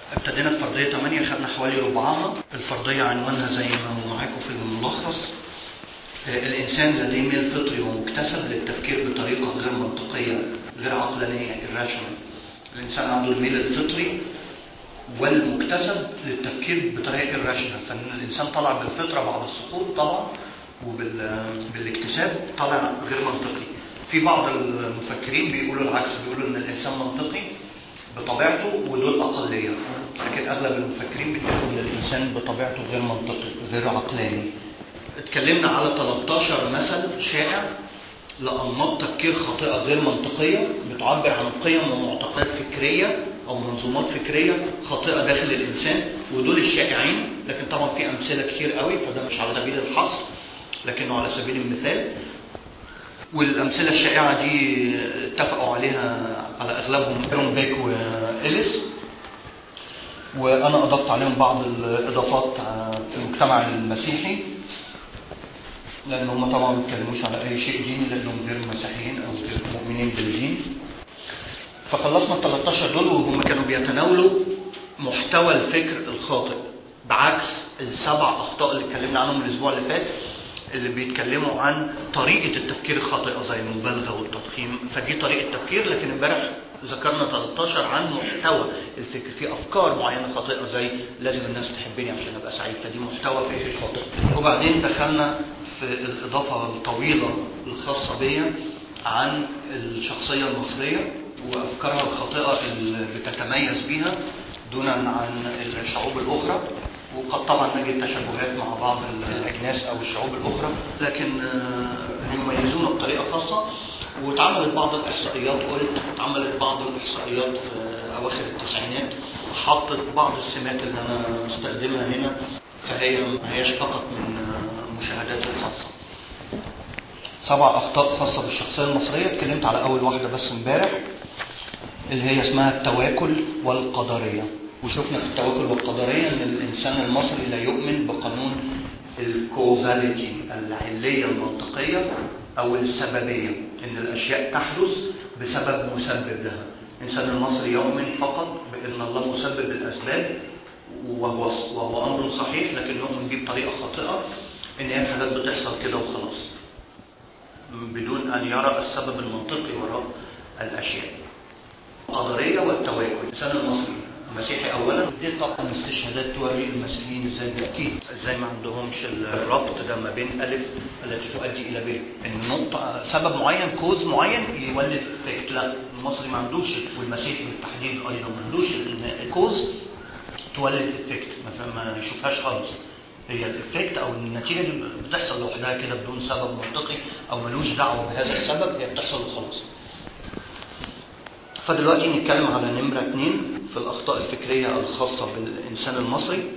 ابتدينا في فرضية 8 خدنا حوالي ربعها الفرضية عنوانها زي ما هو معاكم في الملخص الإنسان لديه ميل فطري ومكتسب للتفكير بطريقة غير منطقية غير عقلانية irrational الإنسان عنده الميل الفطري والمكتسب للتفكير بطريقة irrational فإن الإنسان طلع بالفطرة بعد السقوط طبعا وبالاكتساب طلع غير منطقي في بعض المفكرين بيقولوا العكس بيقولوا ان الانسان منطقي بطبيعته ودول اقليه لكن اغلب المفكرين بيتفقوا ان الانسان بطبيعته غير منطقي غير عقلاني اتكلمنا على 13 مثل شائع لانماط تفكير خاطئه غير منطقيه بتعبر عن قيم ومعتقدات فكريه او منظومات فكريه خاطئه داخل الانسان ودول الشائعين لكن طبعا في امثله كتير قوي فده مش على سبيل الحصر لكنه على سبيل المثال والأمثلة الشائعة دي اتفقوا عليها على أغلبهم إيرون بيك وإليس وأنا أضفت عليهم بعض الإضافات في المجتمع المسيحي لأن هم طبعا ما بيتكلموش على أي شيء ديني لأنهم غير مسيحيين أو غير مؤمنين بالدين فخلصنا ال 13 دول وهم كانوا بيتناولوا محتوى الفكر الخاطئ بعكس السبع أخطاء اللي اتكلمنا عنهم الأسبوع اللي فات اللي بيتكلموا عن طريقة التفكير الخاطئة زي المبالغة والتضخيم فدي طريقة تفكير لكن امبارح ذكرنا 13 عن محتوى الفكر في أفكار معينة خاطئة زي لازم الناس تحبني عشان أبقى سعيد فدي محتوى فكري خاطئ وبعدين دخلنا في الإضافة الطويلة الخاصة بيا عن الشخصية المصرية وأفكارها الخاطئة اللي بتتميز بيها دونا عن الشعوب الأخرى وقد طبعا نجد تشابهات مع بعض الاجناس او الشعوب الاخرى لكن يميزون بطريقه خاصه واتعملت بعض الاحصائيات قلت اتعملت بعض الاحصائيات في اواخر التسعينات حطت بعض السمات اللي انا مستخدمها هنا فهي ما هياش فقط من مشاهداتي الخاصه سبع اخطاء خاصه بالشخصيه المصريه اتكلمت على اول واحده بس امبارح اللي هي اسمها التواكل والقدريه وشفنا في التواكل والقدرية أن الإنسان المصري لا يؤمن بقانون الكوزاليتي العلية المنطقية أو السببية أن الأشياء تحدث بسبب مسبب لها الإنسان المصري يؤمن فقط بأن الله مسبب الأسباب وهو, وهو أمر صحيح لكن يؤمن به بطريقة خاطئة أن هي الحاجات بتحصل كده وخلاص بدون أن يرى السبب المنطقي وراء الأشياء القدرية والتواكل الإنسان المصري مسيحي اولا دي طبعا استشهادات توري المسيحيين ازاي اكيد ازاي ما عندهمش الربط ده ما بين الف التي تؤدي الى ب ان نقطه سبب معين كوز معين يولد افكت لا المصري ما عندوش والمسيحي بالتحديد ايضا ما عندوش الكوز تولد افكت ما يشوفهاش خالص هي الافكت او النتيجه دي بتحصل لوحدها كده بدون سبب منطقي او ملوش دعوه بهذا السبب هي بتحصل وخلاص فدلوقتي نتكلم على نمرة اتنين في الأخطاء الفكرية الخاصة بالإنسان المصري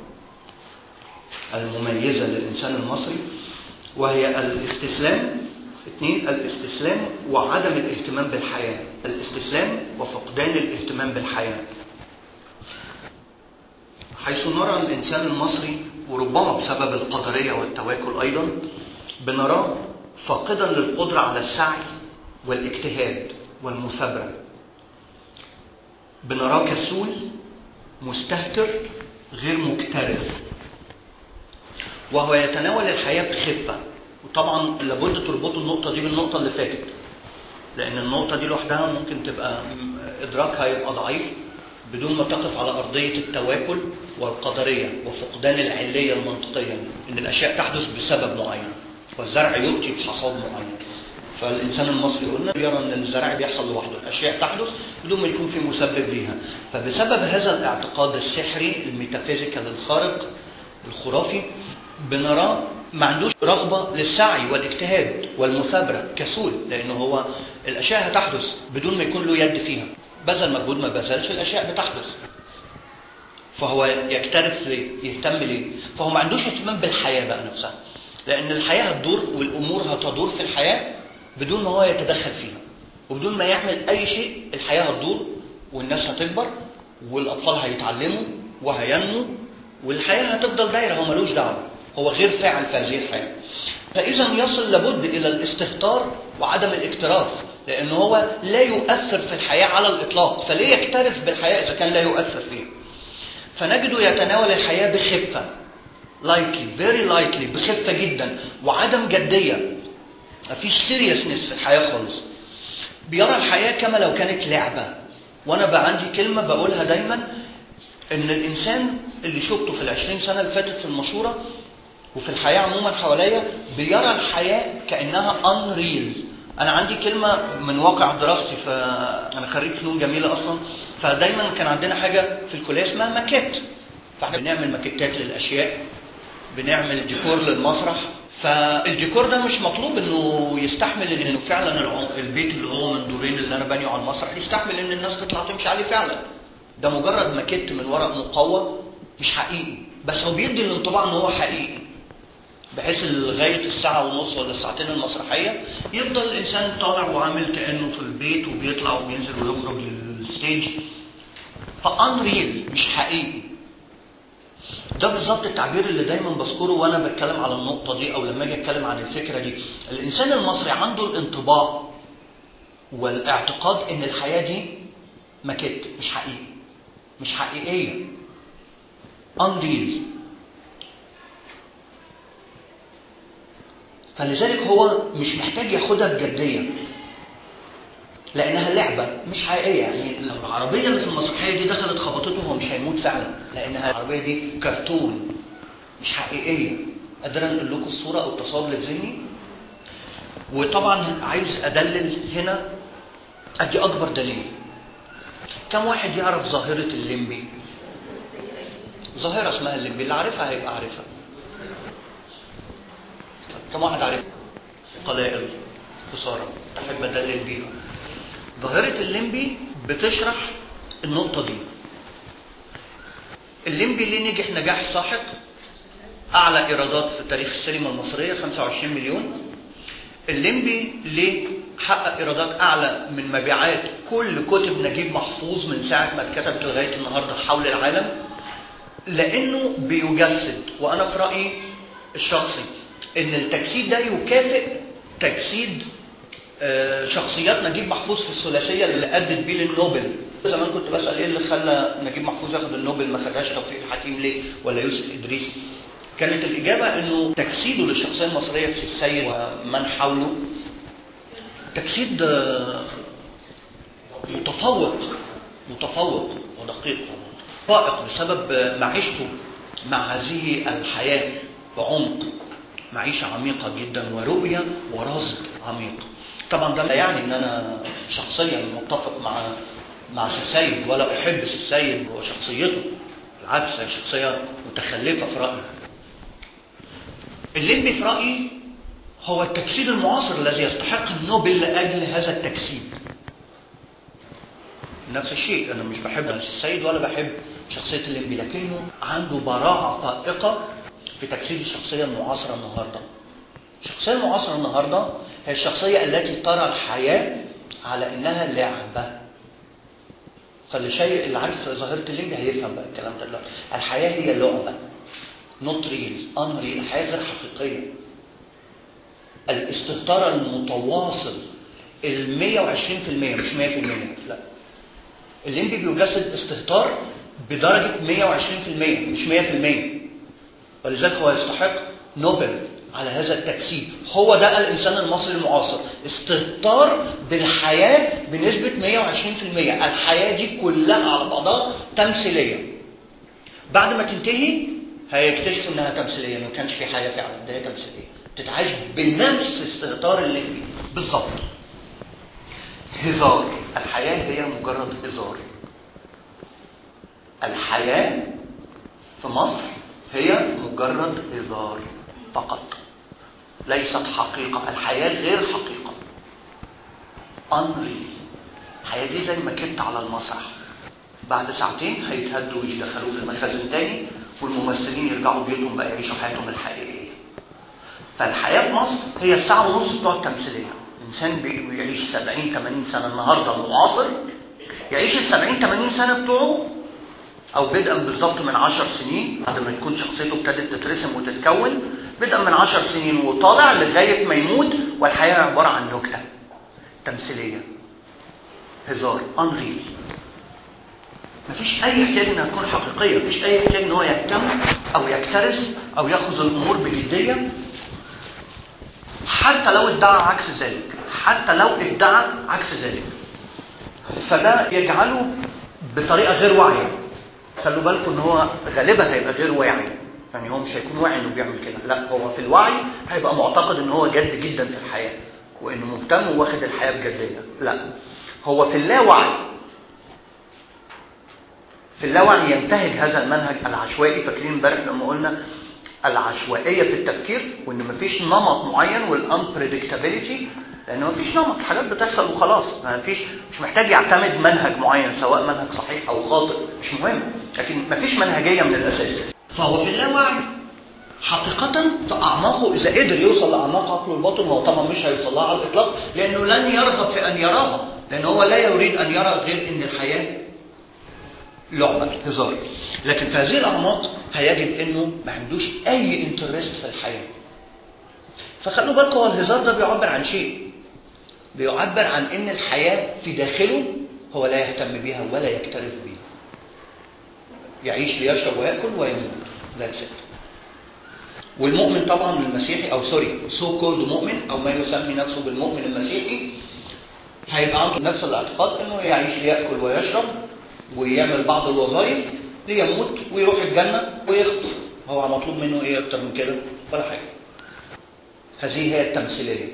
المميزة للإنسان المصري وهي الاستسلام اثنين الاستسلام وعدم الاهتمام بالحياة الاستسلام وفقدان الاهتمام بالحياة حيث نرى الإنسان المصري وربما بسبب القدرية والتواكل أيضا بنراه فاقدا للقدرة على السعي والاجتهاد والمثابرة بنراه كسول مستهتر غير مكترث وهو يتناول الحياة بخفة وطبعا لابد تربطوا النقطة دي بالنقطة اللي فاتت لأن النقطة دي لوحدها ممكن تبقى إدراكها يبقى ضعيف بدون ما تقف على أرضية التواكل والقدرية وفقدان العلية المنطقية إن الأشياء تحدث بسبب معين والزرع يؤتي بحصاد معين فالإنسان المصري قلنا يرى أن الزرع بيحصل لوحده الأشياء تحدث بدون ما يكون في مسبب ليها فبسبب هذا الاعتقاد السحري الميتافيزيكال الخارق الخرافي بنراه ما عندوش رغبة للسعي والاجتهاد والمثابرة كسول لأنه هو الأشياء هتحدث بدون ما يكون له يد فيها بذل مجهود ما بذلش الأشياء بتحدث فهو يكترث ليه؟ يهتم ليه؟ فهو ما عندوش اهتمام بالحياة بقى نفسها لأن الحياة هتدور والأمور هتدور في الحياة بدون ما هو يتدخل فيها وبدون ما يعمل أي شيء الحياة هتدور والناس هتكبر والأطفال هيتعلموا وهينموا والحياة هتفضل دايرة هو ملوش دعوة هو غير فاعل في هذه الحياة فإذا يصل لابد إلى الاستهتار وعدم الاكتراث لأن هو لا يؤثر في الحياة على الإطلاق فليه يكترث بالحياة إذا كان لا يؤثر فيها فنجده يتناول الحياة بخفة لايكلي فيري لايكلي بخفة جدا وعدم جدية مفيش سيريسنس في الحياة خالص بيرى الحياة كما لو كانت لعبة وأنا بقى عندي كلمة بقولها دايما إن الإنسان اللي شفته في العشرين سنة اللي فاتت في المشورة وفي الحياة عموما حواليا بيرى الحياة كأنها unreal أنا عندي كلمة من واقع دراستي فأنا خريج فنون جميلة أصلا فدايما كان عندنا حاجة في الكلية اسمها ماكيت فاحنا بنعمل ماكيتات للأشياء بنعمل ديكور للمسرح فالديكور ده مش مطلوب انه يستحمل انه فعلا البيت اللي هو من دورين اللي انا بانيه على المسرح يستحمل ان الناس تطلع تمشي عليه فعلا ده مجرد ماكيت من ورق مقوى مش حقيقي بس هو بيدي الانطباع ان هو حقيقي بحيث لغايه الساعه ونص ولا الساعتين المسرحيه يفضل الانسان طالع وعامل كانه في البيت وبيطلع وبينزل ويخرج للستيج فانريل مش حقيقي ده بالظبط التعبير اللي دايما بذكره وانا بتكلم على النقطه دي او لما اجي اتكلم عن الفكره دي الانسان المصري عنده الانطباع والاعتقاد ان الحياه دي ماكيت مش حقيقي مش حقيقيه unreal فلذلك هو مش محتاج ياخدها بجديه لانها لعبه مش حقيقيه يعني لو العربيه اللي في المسرحيه دي دخلت خبطته هو مش هيموت فعلا لانها العربيه دي كرتون مش حقيقيه قادر انقل لكم الصوره او التصور اللي في ذهني وطبعا عايز ادلل هنا ادي اكبر دليل كم واحد يعرف ظاهره الليمبي ظاهره اسمها الليمبي اللي عارفها هيبقى عارفها كم واحد عارفها قلائل خساره تحب ادلل بيها ظاهرة الليمبي بتشرح النقطة دي الليمبي ليه نجح نجاح ساحق أعلى إيرادات في تاريخ السينما المصرية 25 مليون الليمبي ليه حقق إيرادات أعلى من مبيعات كل كتب نجيب محفوظ من ساعة ما اتكتبت لغاية النهاردة حول العالم لأنه بيجسد وأنا في رأيي الشخصي إن التجسيد ده يكافئ تجسيد شخصيات نجيب محفوظ في الثلاثيه اللي ادت بيه للنوبل زمان كنت بسال ايه اللي خلى نجيب محفوظ ياخد النوبل ما خدهاش توفيق الحكيم ليه ولا يوسف ادريس كانت الاجابه انه تجسيده للشخصيه المصريه في السيد ومن حوله تجسيد متفوق متفوق ودقيق طبعا فائق بسبب معيشته مع هذه الحياه بعمق معيشه عميقه جدا ورؤيه ورصد عميق طبعا ده لا يعني ان انا شخصيا متفق مع مع السيد ولا احب السيد وشخصيته بالعكس هي شخصيه متخلفه في رايي الليمبي في رايي هو التجسيد المعاصر الذي يستحق النوبل لاجل هذا التجسيد نفس الشيء انا مش بحب السيد ولا بحب شخصيه الليمبي لكنه عنده براعه فائقه في تجسيد الشخصيه المعاصره النهارده الشخصيه المعاصره النهارده هي الشخصية التي ترى الحياة على إنها لعبة فاللي شيء اللي عارف ظاهرة الليمبي هيفهم بقى الكلام ده دلوقتي الحياة هي لعبة نوت ريل انريل الحياة غير حقيقية الاستهتار المتواصل ال 120% مش 100% لا الليمبي بيجسد استهتار بدرجة 120% مش 100% ولذلك هو يستحق نوبل على هذا التجسيد هو ده الإنسان المصري المعاصر استهتار بالحياة بنسبة 120% الحياة دي كلها على بعضها تمثيلية بعد ما تنتهي هيكتشفوا انها تمثيلية ما كانش في حياة فعلا ده هي تمثيلية تتعاش بنفس استهتار الليمبي بالظبط هزار الحياة هي مجرد هزار الحياة في مصر هي مجرد هزار فقط ليست حقيقة الحياة غير حقيقة unreal الحياة دي زي ما كنت على المسرح بعد ساعتين هيتهدوا ويدخلوه في المخازن تاني والممثلين يرجعوا بيوتهم بقى يعيشوا حياتهم الحقيقية فالحياة في مصر هي الساعة ونص بتوع التمثيلية الإنسان بيعيش 70 80 سنة النهاردة المعاصر يعيش ال 70 80 سنة بتوعه أو بدءا بالظبط من 10 سنين بعد ما تكون شخصيته ابتدت تترسم وتتكون بدءا من 10 سنين وطالع لغاية ما يموت والحياة عبارة عن نكتة تمثيلية هزار unreal مفيش اي احتياج انها تكون حقيقيه مفيش اي احتياج ان هو يهتم او يكترث او ياخذ الامور بجديه حتى لو ادعى عكس ذلك حتى لو ادعى عكس ذلك فده يجعله بطريقه غير واعيه خلوا بالكم ان هو غالبا هيبقى غير واعي يعني هو مش هيكون واعي انه بيعمل كده لا هو في الوعي هيبقى معتقد ان هو جد جدا في الحياه وانه مهتم وواخد الحياه بجديه لا هو في اللاوعي في اللاوعي ينتهج هذا المنهج العشوائي فاكرين امبارح لما قلنا العشوائيه في التفكير وان مفيش نمط معين والانبريدكتابيلتي لان مفيش نمط حاجات بتحصل وخلاص مفيش مش محتاج يعتمد منهج معين سواء منهج صحيح او خاطئ مش مهم لكن مفيش منهجيه من الاساس فهو في اللاوعي حقيقة في أعماقه إذا قدر يوصل لأعماق عقله الباطن هو طبعا مش هيوصل لها على الإطلاق لأنه لن يرغب في أن يراها لأن هو لا يريد أن يرى غير أن الحياة لعبة هزار لكن في هذه الأعماق هيجد أنه ما عندوش أي انترست في الحياة فخلوا بالكم هو الهزار ده بيعبر عن شيء بيعبر عن أن الحياة في داخله هو لا يهتم بها ولا يكترث بها يعيش ليشرب ويأكل ويموت That's it. والمؤمن طبعا المسيحي او سوري سو كولد مؤمن او ما يسمي نفسه بالمؤمن المسيحي هيبقى عنده نفس الاعتقاد انه يعيش ليأكل ويشرب ويعمل بعض الوظائف ليموت ويروح الجنة ويخلص هو مطلوب منه ايه اكتر من كده ولا حاجة هذه هي التمثيلية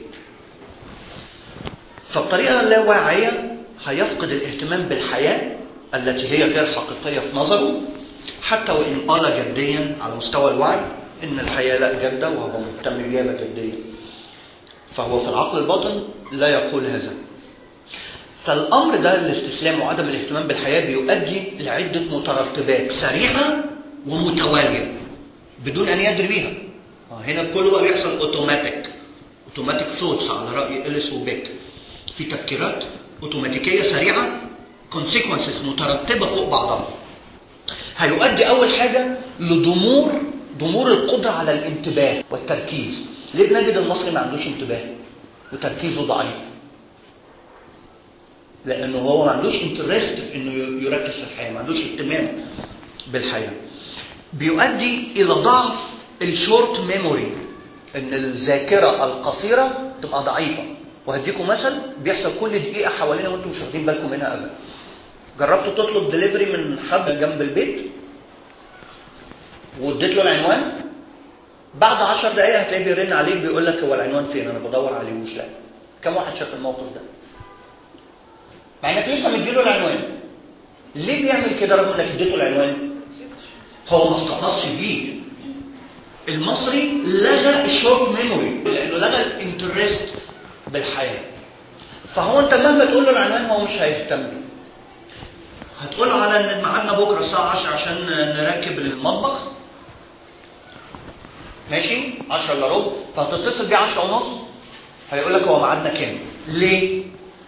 فالطريقة اللاواعية هيفقد الاهتمام بالحياة التي هي غير حقيقية في نظره حتى وإن قال جديا على مستوى الوعي إن الحياة لا جادة وهو مهتم بيها بجدية فهو في العقل الباطن لا يقول هذا فالأمر ده الاستسلام وعدم الاهتمام بالحياة بيؤدي لعدة مترتبات سريعة ومتوالية بدون أن يدري بيها هنا كله بقى بيحصل اوتوماتيك اوتوماتيك ثوتس على رأي إليس وبيك في تفكيرات اوتوماتيكية سريعة consequences مترتبة فوق بعضها هيؤدي أول حاجة لضمور ضمور القدرة على الانتباه والتركيز ليه بنجد المصري ما عندوش انتباه وتركيزه ضعيف لأنه هو ما عندوش انترست في إنه يركز في الحياة ما عندوش اهتمام بالحياة بيؤدي إلى ضعف الشورت ميموري إن الذاكرة القصيرة تبقى ضعيفة وهديكم مثل بيحصل كل دقيقة حوالينا وانتم مش واخدين بالكم منها أبدا جربتوا تطلب دليفري من حد جنب البيت واديت له العنوان بعد عشر دقايق هتلاقيه بيرن عليك بيقول لك هو العنوان فين انا بدور عليه ومش لاقي كم واحد شاف الموقف ده مع انك لسه مديله العنوان ليه بيعمل كده رغم انك اديته العنوان هو ما احتفظش بيه المصري لغى الشورت ميموري لانه لغى الانترست بالحياه فهو انت مهما تقول له العنوان هو مش هيهتم بيه هتقول له على ان ميعادنا بكره الساعه 10 عشان نركب المطبخ ماشي 10 الا ربع فهتتصل بيه 10 ونص هيقول لك هو ميعادنا كام ليه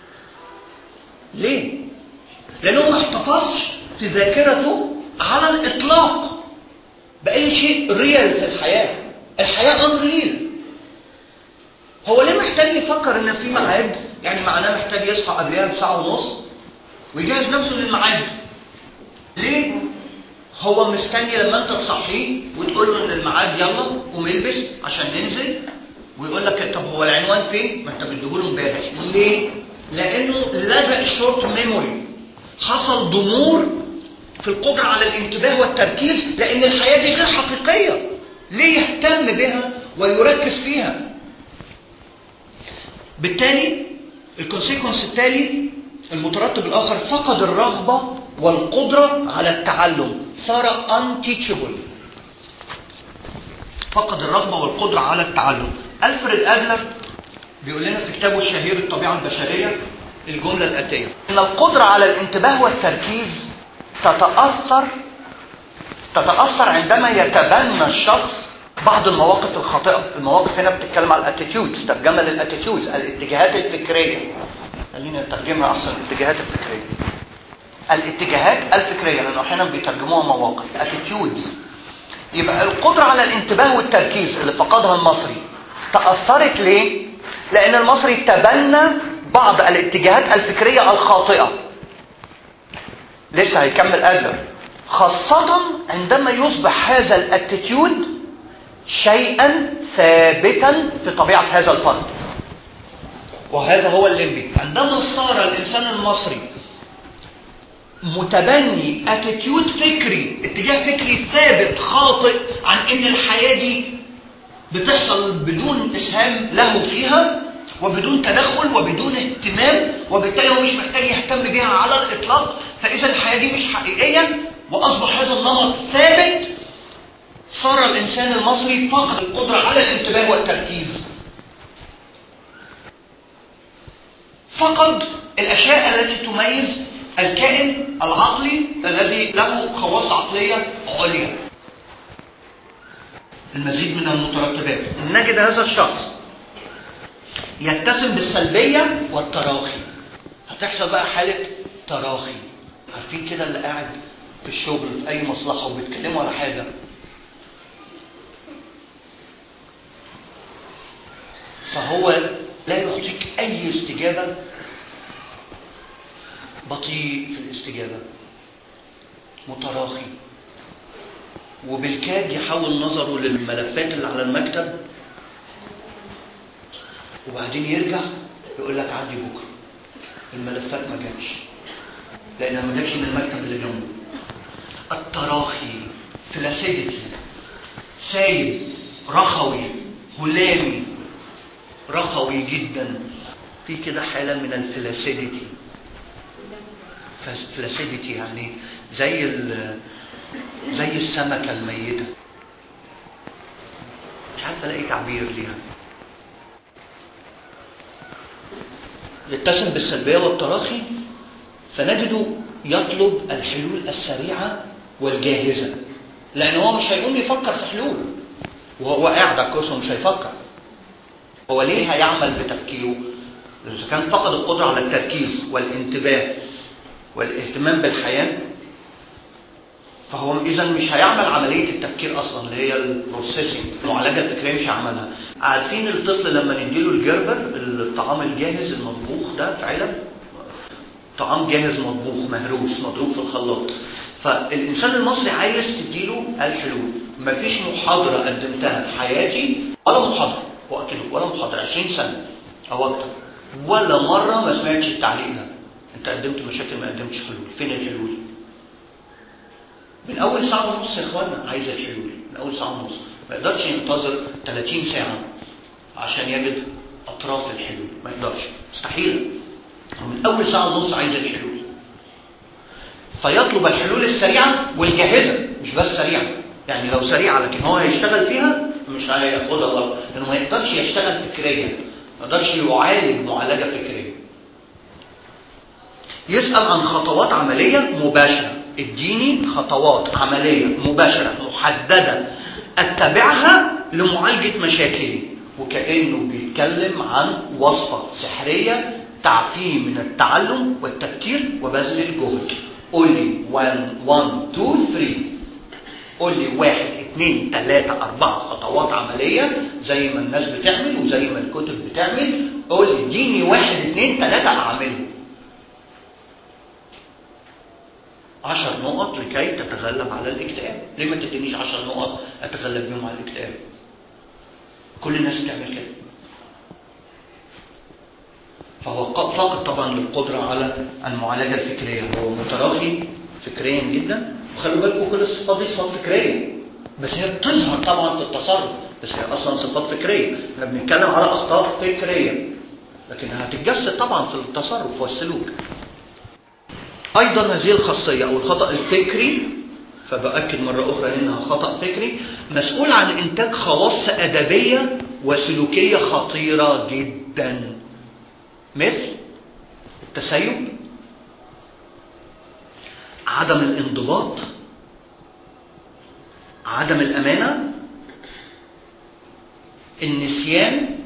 ليه لانه ما احتفظش في ذاكرته على الاطلاق باي شيء ريال في الحياه الحياه ان ريل هو ليه محتاج يفكر ان في ميعاد يعني معناه محتاج يصحى قبلها بساعه ونص ويجهز نفسه للميعاد ليه هو مستني لما انت تصحيه وتقول له ان الميعاد يلا قوم البس عشان ننزل ويقول لك طب هو العنوان فين ما انت مديهوله امبارح ليه لانه لغى الشورت ميموري حصل ضمور في القدرة على الانتباه والتركيز لان الحياة دي غير حقيقية ليه يهتم بها ويركز فيها بالتالي الكونسيكونس التالي المترتب الآخر فقد الرغبة والقدرة على التعلم صار unteachable فقد الرغبة والقدرة على التعلم ألفريد أدلر بيقول لنا في كتابه الشهير الطبيعة البشرية الجملة الآتية إن القدرة على الانتباه والتركيز تتأثر تتأثر عندما يتبنى الشخص بعض المواقف الخاطئة المواقف هنا بتتكلم على الاتيتيودز ترجمة للاتيتيودز الاتجاهات الفكرية خلينا نترجمها احسن الاتجاهات الفكريه الاتجاهات الفكريه لانه احيانا بيترجموها مواقف اتيتيودز يبقى القدره على الانتباه والتركيز اللي فقدها المصري تاثرت ليه لان المصري تبنى بعض الاتجاهات الفكريه الخاطئه لسه هيكمل ادلر خاصة عندما يصبح هذا الاتيتيود شيئا ثابتا في طبيعة هذا الفرد وهذا هو الليمبي عندما صار الانسان المصري متبني اتيتيود فكري اتجاه فكري ثابت خاطئ عن ان الحياة دي بتحصل بدون اسهام له فيها وبدون تدخل وبدون اهتمام وبالتالي هو مش محتاج يهتم بها على الاطلاق فاذا الحياة دي مش حقيقية واصبح هذا النمط ثابت صار الانسان المصري فقد القدرة على الانتباه والتركيز فقد الاشياء التي تميز الكائن العقلي الذي له خواص عقلية عليا المزيد من المترتبات نجد هذا الشخص يتسم بالسلبية والتراخي هتحصل بقى حالة تراخي عارفين كده اللي قاعد في الشغل في أي مصلحة وبيتكلموا على حاجة فهو لا يعطيك أي استجابة بطيء في الاستجابة متراخي وبالكاد يحول نظره للملفات اللي على المكتب وبعدين يرجع يقول لك عندي بكره الملفات ما جاتش لانها ما جاتش من المكتب اللي جنبه التراخي فلاسيديتي سايب رخوي هلامي رخوي جدا في كده حاله من الفلاسيديتي فلاسيديتي يعني زي زي السمكه الميته مش عارف الاقي تعبير ليها يتسم بالسلبية والتراخي فنجده يطلب الحلول السريعة والجاهزة لأن هو مش هيقوم يفكر في حلول وهو قاعد على الكرسي ومش هيفكر هو ليه هيعمل بتفكيره إذا كان فقد القدرة على التركيز والانتباه والاهتمام بالحياة فهو اذا مش هيعمل عمليه التفكير اصلا اللي هي البروسيسنج المعالجه الفكريه مش هيعملها عارفين الطفل لما نديله الجربر الطعام الجاهز المطبوخ ده في علب طعام جاهز مطبوخ مهروس مضروب في الخلاط فالانسان المصري عايز تديله الحلول مفيش محاضره قدمتها في حياتي ولا محاضره واكده ولا محاضره 20 سنه او اكتر ولا مره ما سمعتش التعليق ده انت قدمت مشاكل ما قدمتش حلول فين الحلول من اول ساعه ونص يا اخوانا عايز الحلول من اول ساعه ونص ما يقدرش ينتظر 30 ساعه عشان يجد اطراف الحلول ما يقدرش مستحيل من اول ساعه ونص عايز الحلول فيطلب الحلول السريعه والجاهزه مش بس سريعه يعني لو سريعه لكن هو هيشتغل فيها مش هياخدها برضه لانه ما يقدرش يشتغل فكريا ما يقدرش يعالج معالجه فكريه يسال عن خطوات عمليه مباشره اديني خطوات عملية مباشرة محددة اتبعها لمعالجة مشاكلي وكأنه بيتكلم عن وصفة سحرية تعفيه من التعلم والتفكير وبذل الجهد قول لي 1 1 2 3 قول لي واحد اثنين ثلاثة أربعة خطوات عملية زي ما الناس بتعمل وزي ما الكتب بتعمل قول لي اديني واحد اثنين ثلاثة أعمله عشر نقط لكي تتغلب على الاكتئاب ليه ما تدينيش عشر نقط اتغلب بيهم على الاكتئاب كل الناس بتعمل كده فهو فاقد طبعا للقدرة على المعالجة الفكرية هو متراخي فكريا جدا وخلوا بالكم كل الصفات دي صفات فكرية بس هي بتظهر طبعا في التصرف بس هي اصلا صفات فكرية احنا بنتكلم على اخطاء فكرية لكن هتتجسد طبعا في التصرف والسلوك ايضا هذه الخاصيه او الخطا الفكري فباكد مره اخرى انها خطا فكري مسؤول عن انتاج خواص ادبيه وسلوكيه خطيره جدا مثل التسيب عدم الانضباط عدم الامانه النسيان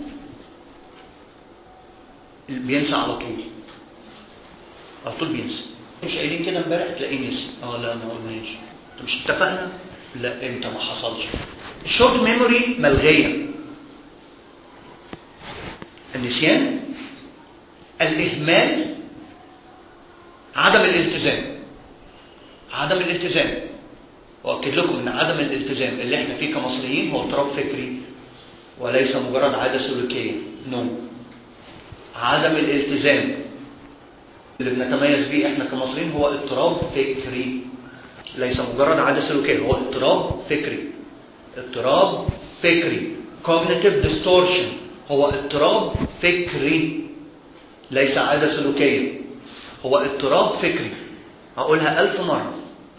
بينسى على طول على طول بينسى مش قايلين كده امبارح تلاقيه نسي اه لا ما قلناش انت مش اتفقنا لا امتى ما حصلش الشورت ميموري ملغيه النسيان الاهمال عدم الالتزام عدم الالتزام واكد لكم ان عدم الالتزام اللي احنا فيه كمصريين هو اضطراب فكري وليس مجرد عاده سلوكيه نو no. عدم الالتزام اللي بنتميز بيه احنا كمصريين هو اضطراب فكري ليس مجرد عاده سلوكيه هو اضطراب فكري اضطراب فكري cognitive distortion هو اضطراب فكري ليس عاده سلوكيه هو اضطراب فكري اقولها ألف مره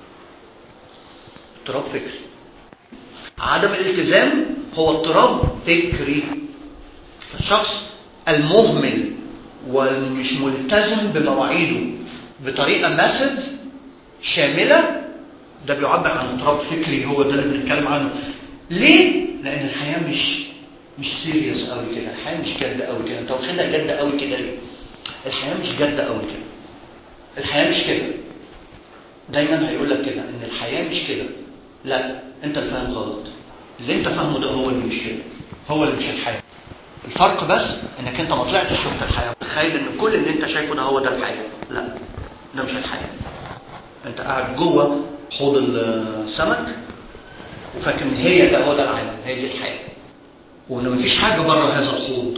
اضطراب فكري عدم الالتزام هو اضطراب فكري الشخص المهمل والمش ملتزم بمواعيده بطريقه ماسف شامله ده بيعبر عن اضطراب فكري هو ده اللي بنتكلم عنه ليه لان الحياه مش مش سيريس قوي كده الحياه مش جد قوي كده انت واخدها جد قوي كده ليه الحياه مش جد قوي كده الحياه مش كده دايما هيقول لك كده ان الحياه مش كده لا انت اللي فاهم غلط اللي انت فاهمه ده هو اللي مش كده هو اللي مش الحياه الفرق بس انك انت ما طلعتش شفت الحياه تخيل ان كل اللي انت شايفه ده هو ده الحياه لا ده مش الحياه انت قاعد جوه حوض السمك وفاكر ان هي ده هو ده العالم هي دي الحياه وان مفيش حاجه بره هذا الحوض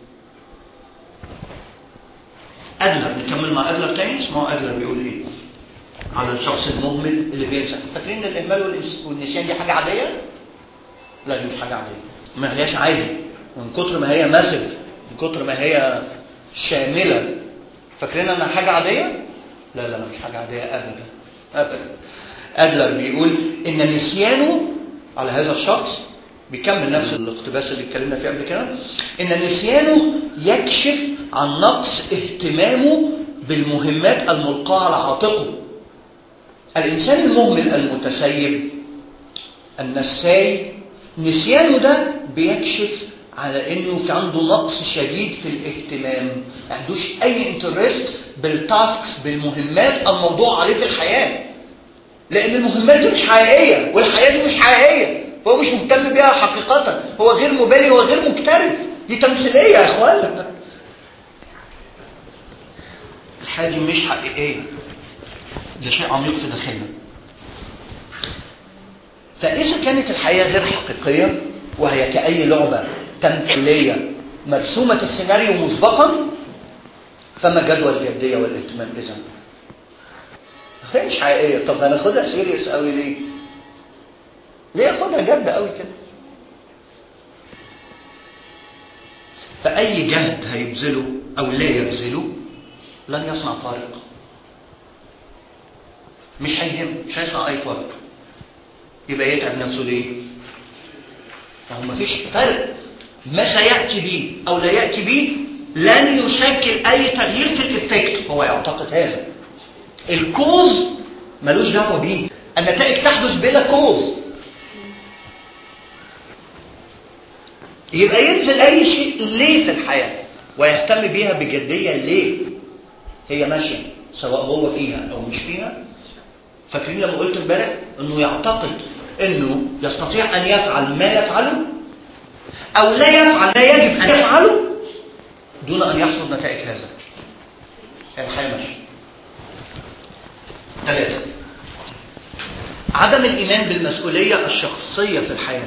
ادلر نكمل مع ادلر تاني اسمعوا ادلر بيقول ايه على الشخص المهمل اللي بينسى فاكرين ان الاهمال والنسيان دي حاجه عاديه لا دي مش حاجه عاديه ما هياش عادي من كتر ما هي ماسف من كتر ما هي شامله فاكرين انها حاجه عاديه لا لا لا مش حاجه عاديه ابدا ابدا ادلر بيقول ان نسيانه على هذا الشخص بيكمل نفس الاقتباس اللي اتكلمنا فيه قبل كده ان نسيانه يكشف عن نقص اهتمامه بالمهمات الملقاه على عاتقه الانسان المهمل المتسيب النساي نسيانه ده بيكشف على انه في عنده نقص شديد في الاهتمام ما عندوش اي انترست بالتاسكس بالمهمات الموضوع عليه في الحياه لان المهمات دي مش حقيقيه والحياه دي مش حقيقيه هو مش مهتم بيها حقيقه هو غير مبالي هو غير مكترث دي تمثيليه يا اخوانا الحياه دي مش حقيقيه ده شيء عميق في داخلنا فاذا كانت الحياه غير حقيقيه وهي كاي لعبه تمثيليه مرسومه السيناريو مسبقا فما جدوى الجديه والاهتمام اذا هي مش حقيقيه طب هناخدها سيريس قوي ليه ليه اخدها جد قوي كده فاي جهد هيبذله او لا يبذله لن يصنع فارق مش هيهم مش هيصنع اي فرق يبقى يتعب نفسه ليه ما هو مفيش فرق ما سياتي به او لا ياتي به لن يشكل اي تغيير في الافكت هو يعتقد هذا الكوز ملوش دعوه بيه النتائج تحدث بلا كوز يبقى ينزل اي شيء ليه في الحياه ويهتم بيها بجديه ليه هي ماشيه سواء هو فيها او مش فيها فاكرين لما قلت امبارح انه يعتقد انه يستطيع ان يفعل ما يفعله او لا يفعل ما يجب ان يفعله دون ان يحصل نتائج هذا الحياه ماشيه ثلاثه عدم الايمان بالمسؤوليه الشخصيه في الحياه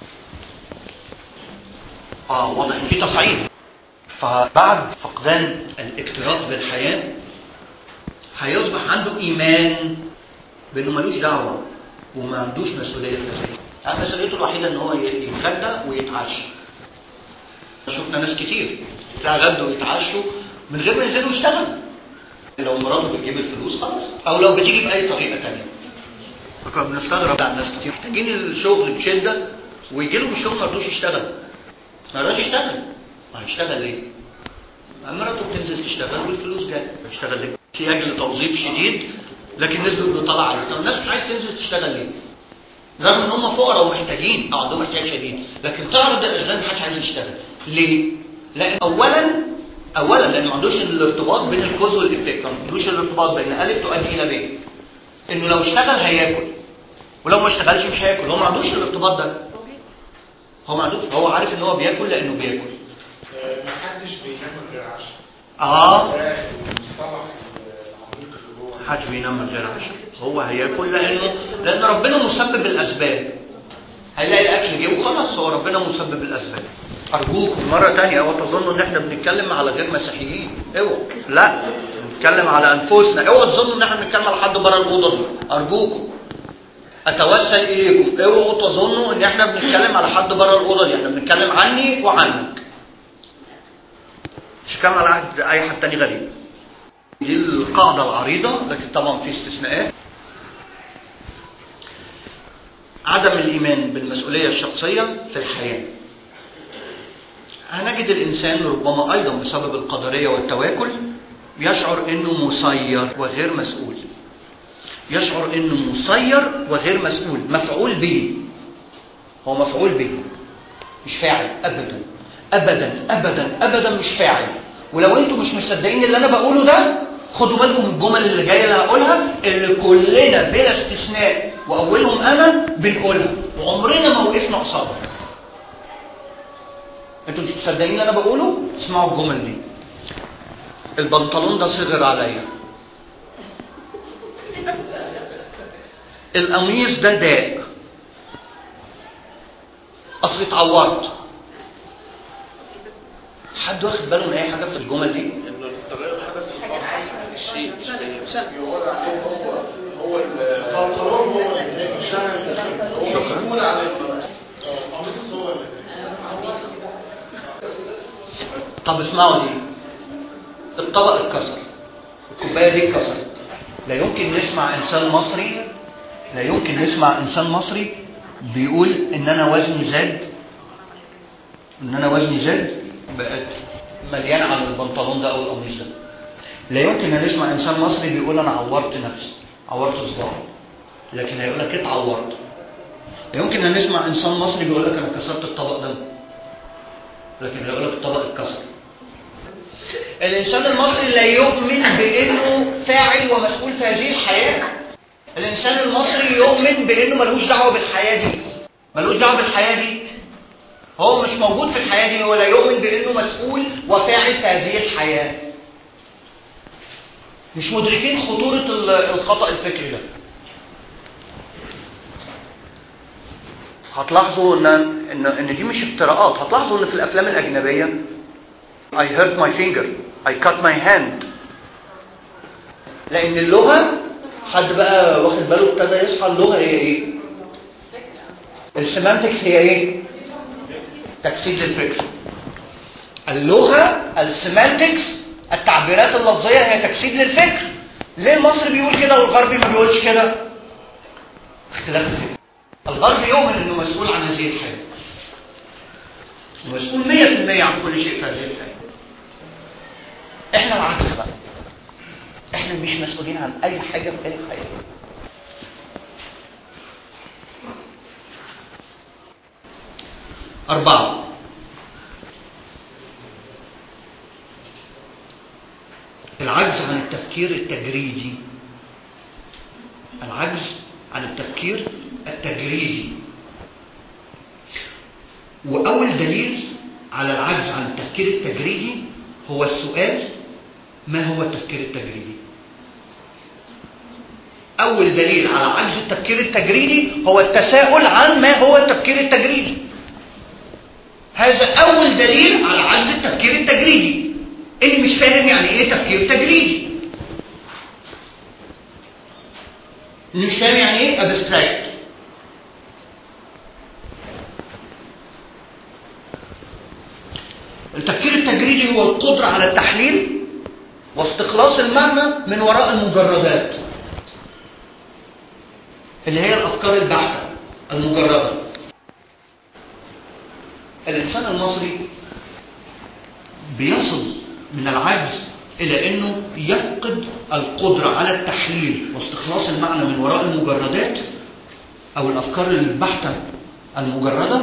اه واضح في تصعيد فبعد فقدان الاكتراث بالحياه هيصبح عنده ايمان بانه ملوش دعوه وما عندوش مسؤوليه في الحياه يعني مسؤوليته الوحيده ان هو يتغدى ويتعشى شفنا ناس كتير تلاقي غدوا ويتعشوا من غير ما ينزلوا يشتغلوا لو مراته بتجيب الفلوس خلاص او لو بتيجي باي طريقه ثانيه فكنا بنستغرب عن ناس كتير محتاجين الشغل بشده ويجي له بالشغل ما رضوش يشتغل ما رضاش يشتغل هيشتغل ليه؟ مراته بتنزل تشتغل والفلوس جايه يشتغل ليه؟ في اجل توظيف شديد لكن نسبه بتطلع عليه طب الناس مش عايز تنزل تشتغل ليه؟ رغم ان هم فقراء ومحتاجين او عندهم احتياج شديد لكن تعرض الاشغال محدش عايز يشتغل ليه؟ لان اولا اولا لان ما عندوش الارتباط بين الكوز والافكت ما عندوش الارتباط بين الف تؤدي الى ب انه لو اشتغل هياكل ولو ما اشتغلش مش هياكل هو ما عندوش الارتباط ده هو ما عندوش هو عارف ان هو بياكل لانه بياكل ما حدش بينام غير عشاء اه ده المصطلح العميق اللي جوه محدش بينام من غير عشاء هو هياكل لانه لان ربنا مسبب الاسباب هيلاقي الاكل جه وخلاص هو ربنا مسبب الاسباب ارجوكم مره تانية اوعوا تظنوا ان احنا بنتكلم على غير مسيحيين اوعوا لا بنتكلم على انفسنا اوعوا تظنوا ان احنا بنتكلم على حد بره الاوضه دي ارجوكم اتوسل اليكم اوعوا تظنوا ان احنا بنتكلم على حد بره الاوضه دي احنا بنتكلم عني وعنك مش بنتكلم على حد- اي حد تاني غريب دي القاعده العريضه لكن طبعا في استثناءات عدم الايمان بالمسؤوليه الشخصيه في الحياه هنجد الانسان ربما ايضا بسبب القدريه والتواكل يشعر انه مسير وغير مسؤول يشعر انه مسير وغير مسؤول مفعول به هو مفعول به مش فاعل ابدا ابدا ابدا ابدا مش فاعل ولو انتم مش مصدقين اللي انا بقوله ده خدوا بالكم من الجمل اللي جايه اللي هقولها اللي كلنا بلا استثناء واولهم انا بنقولها وعمرنا ما وقفنا قصادها انتوا مش مصدقين اللي انا بقوله اسمعوا الجمل دي البنطلون ده صغر عليا القميص ده ضاق اصل اتعورت حد واخد باله من اي حاجه في الجمل دي انه التغير حدث في بعض الشيء مش الانسان يقول عليه هو هو البنطلون هو اللي شغل هو شكراً. مسؤول عن القميص هو اللي طب اسمعوا دي الطبق اتكسر الكوبايه دي اتكسرت لا يمكن نسمع انسان مصري لا يمكن نسمع انسان مصري بيقول ان انا وزني زاد ان انا وزني زاد بقت مليان على البنطلون ده او القميص ده لا يمكن ان نسمع انسان مصري بيقول انا عورت نفسي عورت صباعي لكن هيقول لك اتعورت لا يمكن ان نسمع انسان مصري بيقول لك انا كسرت الطبق ده لكن هيقول لك الطبق اتكسر الانسان المصري لا يؤمن بانه فاعل ومسؤول في هذه الحياه الانسان المصري يؤمن بانه ملوش دعوه بالحياه دي ملوش دعوه بالحياه دي هو مش موجود في الحياه دي هو لا يؤمن بانه مسؤول وفاعل في هذه الحياه مش مدركين خطوره ال- الخطا الفكري ده هتلاحظوا ان ان ان دي مش افتراءات هتلاحظوا ان في الافلام الاجنبيه I hurt my finger I cut my hand لان اللغه حد بقى واخد باله ابتدى يصحى اللغه هي ايه السيمانتكس هي ايه تجسيد للفكر اللغه السيمانتكس التعبيرات اللفظيه هي تجسيد للفكر ليه المصري بيقول كده والغربي ما بيقولش كده اختلاف الفكر الغرب يؤمن انه مسؤول عن هذه الحياه ومسؤول 100% عن كل شيء في هذه الحياه احنا العكس بقى احنا مش مسؤولين عن اي حاجه في اي حياه أربعة العجز عن التفكير التجريدي العجز عن التفكير التجريدي وأول دليل على العجز عن التفكير التجريدي هو السؤال ما هو التفكير التجريدي أول دليل على عجز التفكير التجريدي هو التساؤل عن ما هو التفكير التجريدي هذا أول دليل على عجز التفكير التجريدي إني مش فاهم يعني إيه تفكير تجريدي مش فاهم يعني إيه abstract التفكير التجريدي هو القدرة على التحليل واستخلاص المعنى من وراء المجردات اللي هي الأفكار البحتة المجردة الإنسان المصري بيصل من العجز إلى أنه يفقد القدرة على التحليل واستخلاص المعنى من وراء المجردات أو الأفكار البحتة المجردة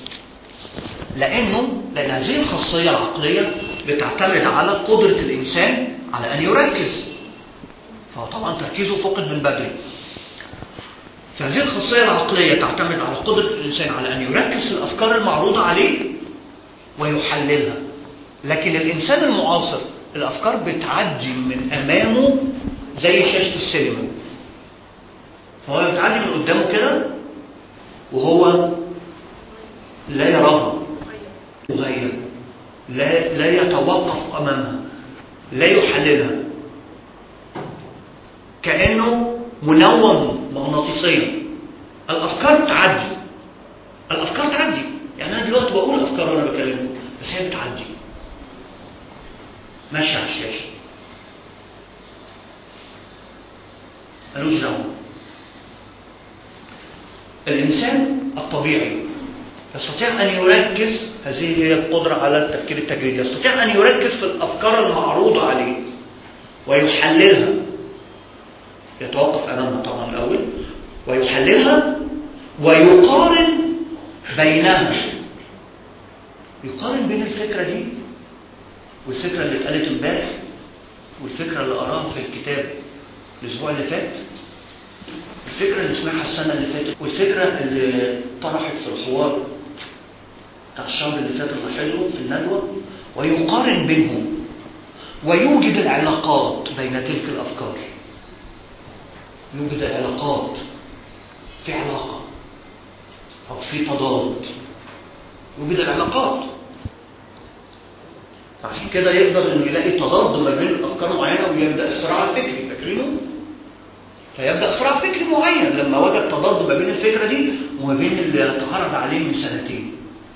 لأنه لأن هذه الخاصية العقلية بتعتمد على قدرة الإنسان على أن يركز فهو طبعا تركيزه فقد من بدري فهذه الخاصية العقلية تعتمد على قدرة الإنسان على أن يركز في الأفكار المعروضة عليه ويحللها لكن الإنسان المعاصر الأفكار بتعدي من أمامه زي شاشة السينما فهو بتعدي من قدامه كده وهو لا يراها مغيب لا لا يتوقف امامها لا يحللها كانه منوم مغناطيسيا الافكار تعدي الافكار تعدي يعني انا دلوقتي بقول افكار وانا بكلمكم بس هي بتعدي ماشيه على الشاشه ملوش دعوه الانسان الطبيعي يستطيع ان يركز هذه هي القدره على التفكير التجريدي يستطيع ان يركز في الافكار المعروضه عليه ويحللها يتوقف امامها طبعا الاول ويحللها ويقارن بينها يقارن بين الفكره دي والفكره اللي اتقالت امبارح والفكره اللي قراها في الكتاب الاسبوع اللي فات الفكره اللي سمعها السنه اللي فاتت والفكره اللي طرحت في الحوار بتاع الشهر اللي فات اللي حلو في الندوه ويقارن بينهم ويوجد العلاقات بين تلك الافكار يوجد العلاقات في علاقه او في تضاد يوجد العلاقات عشان كده يقدر انه يلاقي تضاد ما بين افكار معينه ويبدا الصراع الفكري فاكرينه فيبدا صراع فكري معين لما وجد تضاد ما بين الفكره دي وما بين اللي اتعرض عليه من سنتين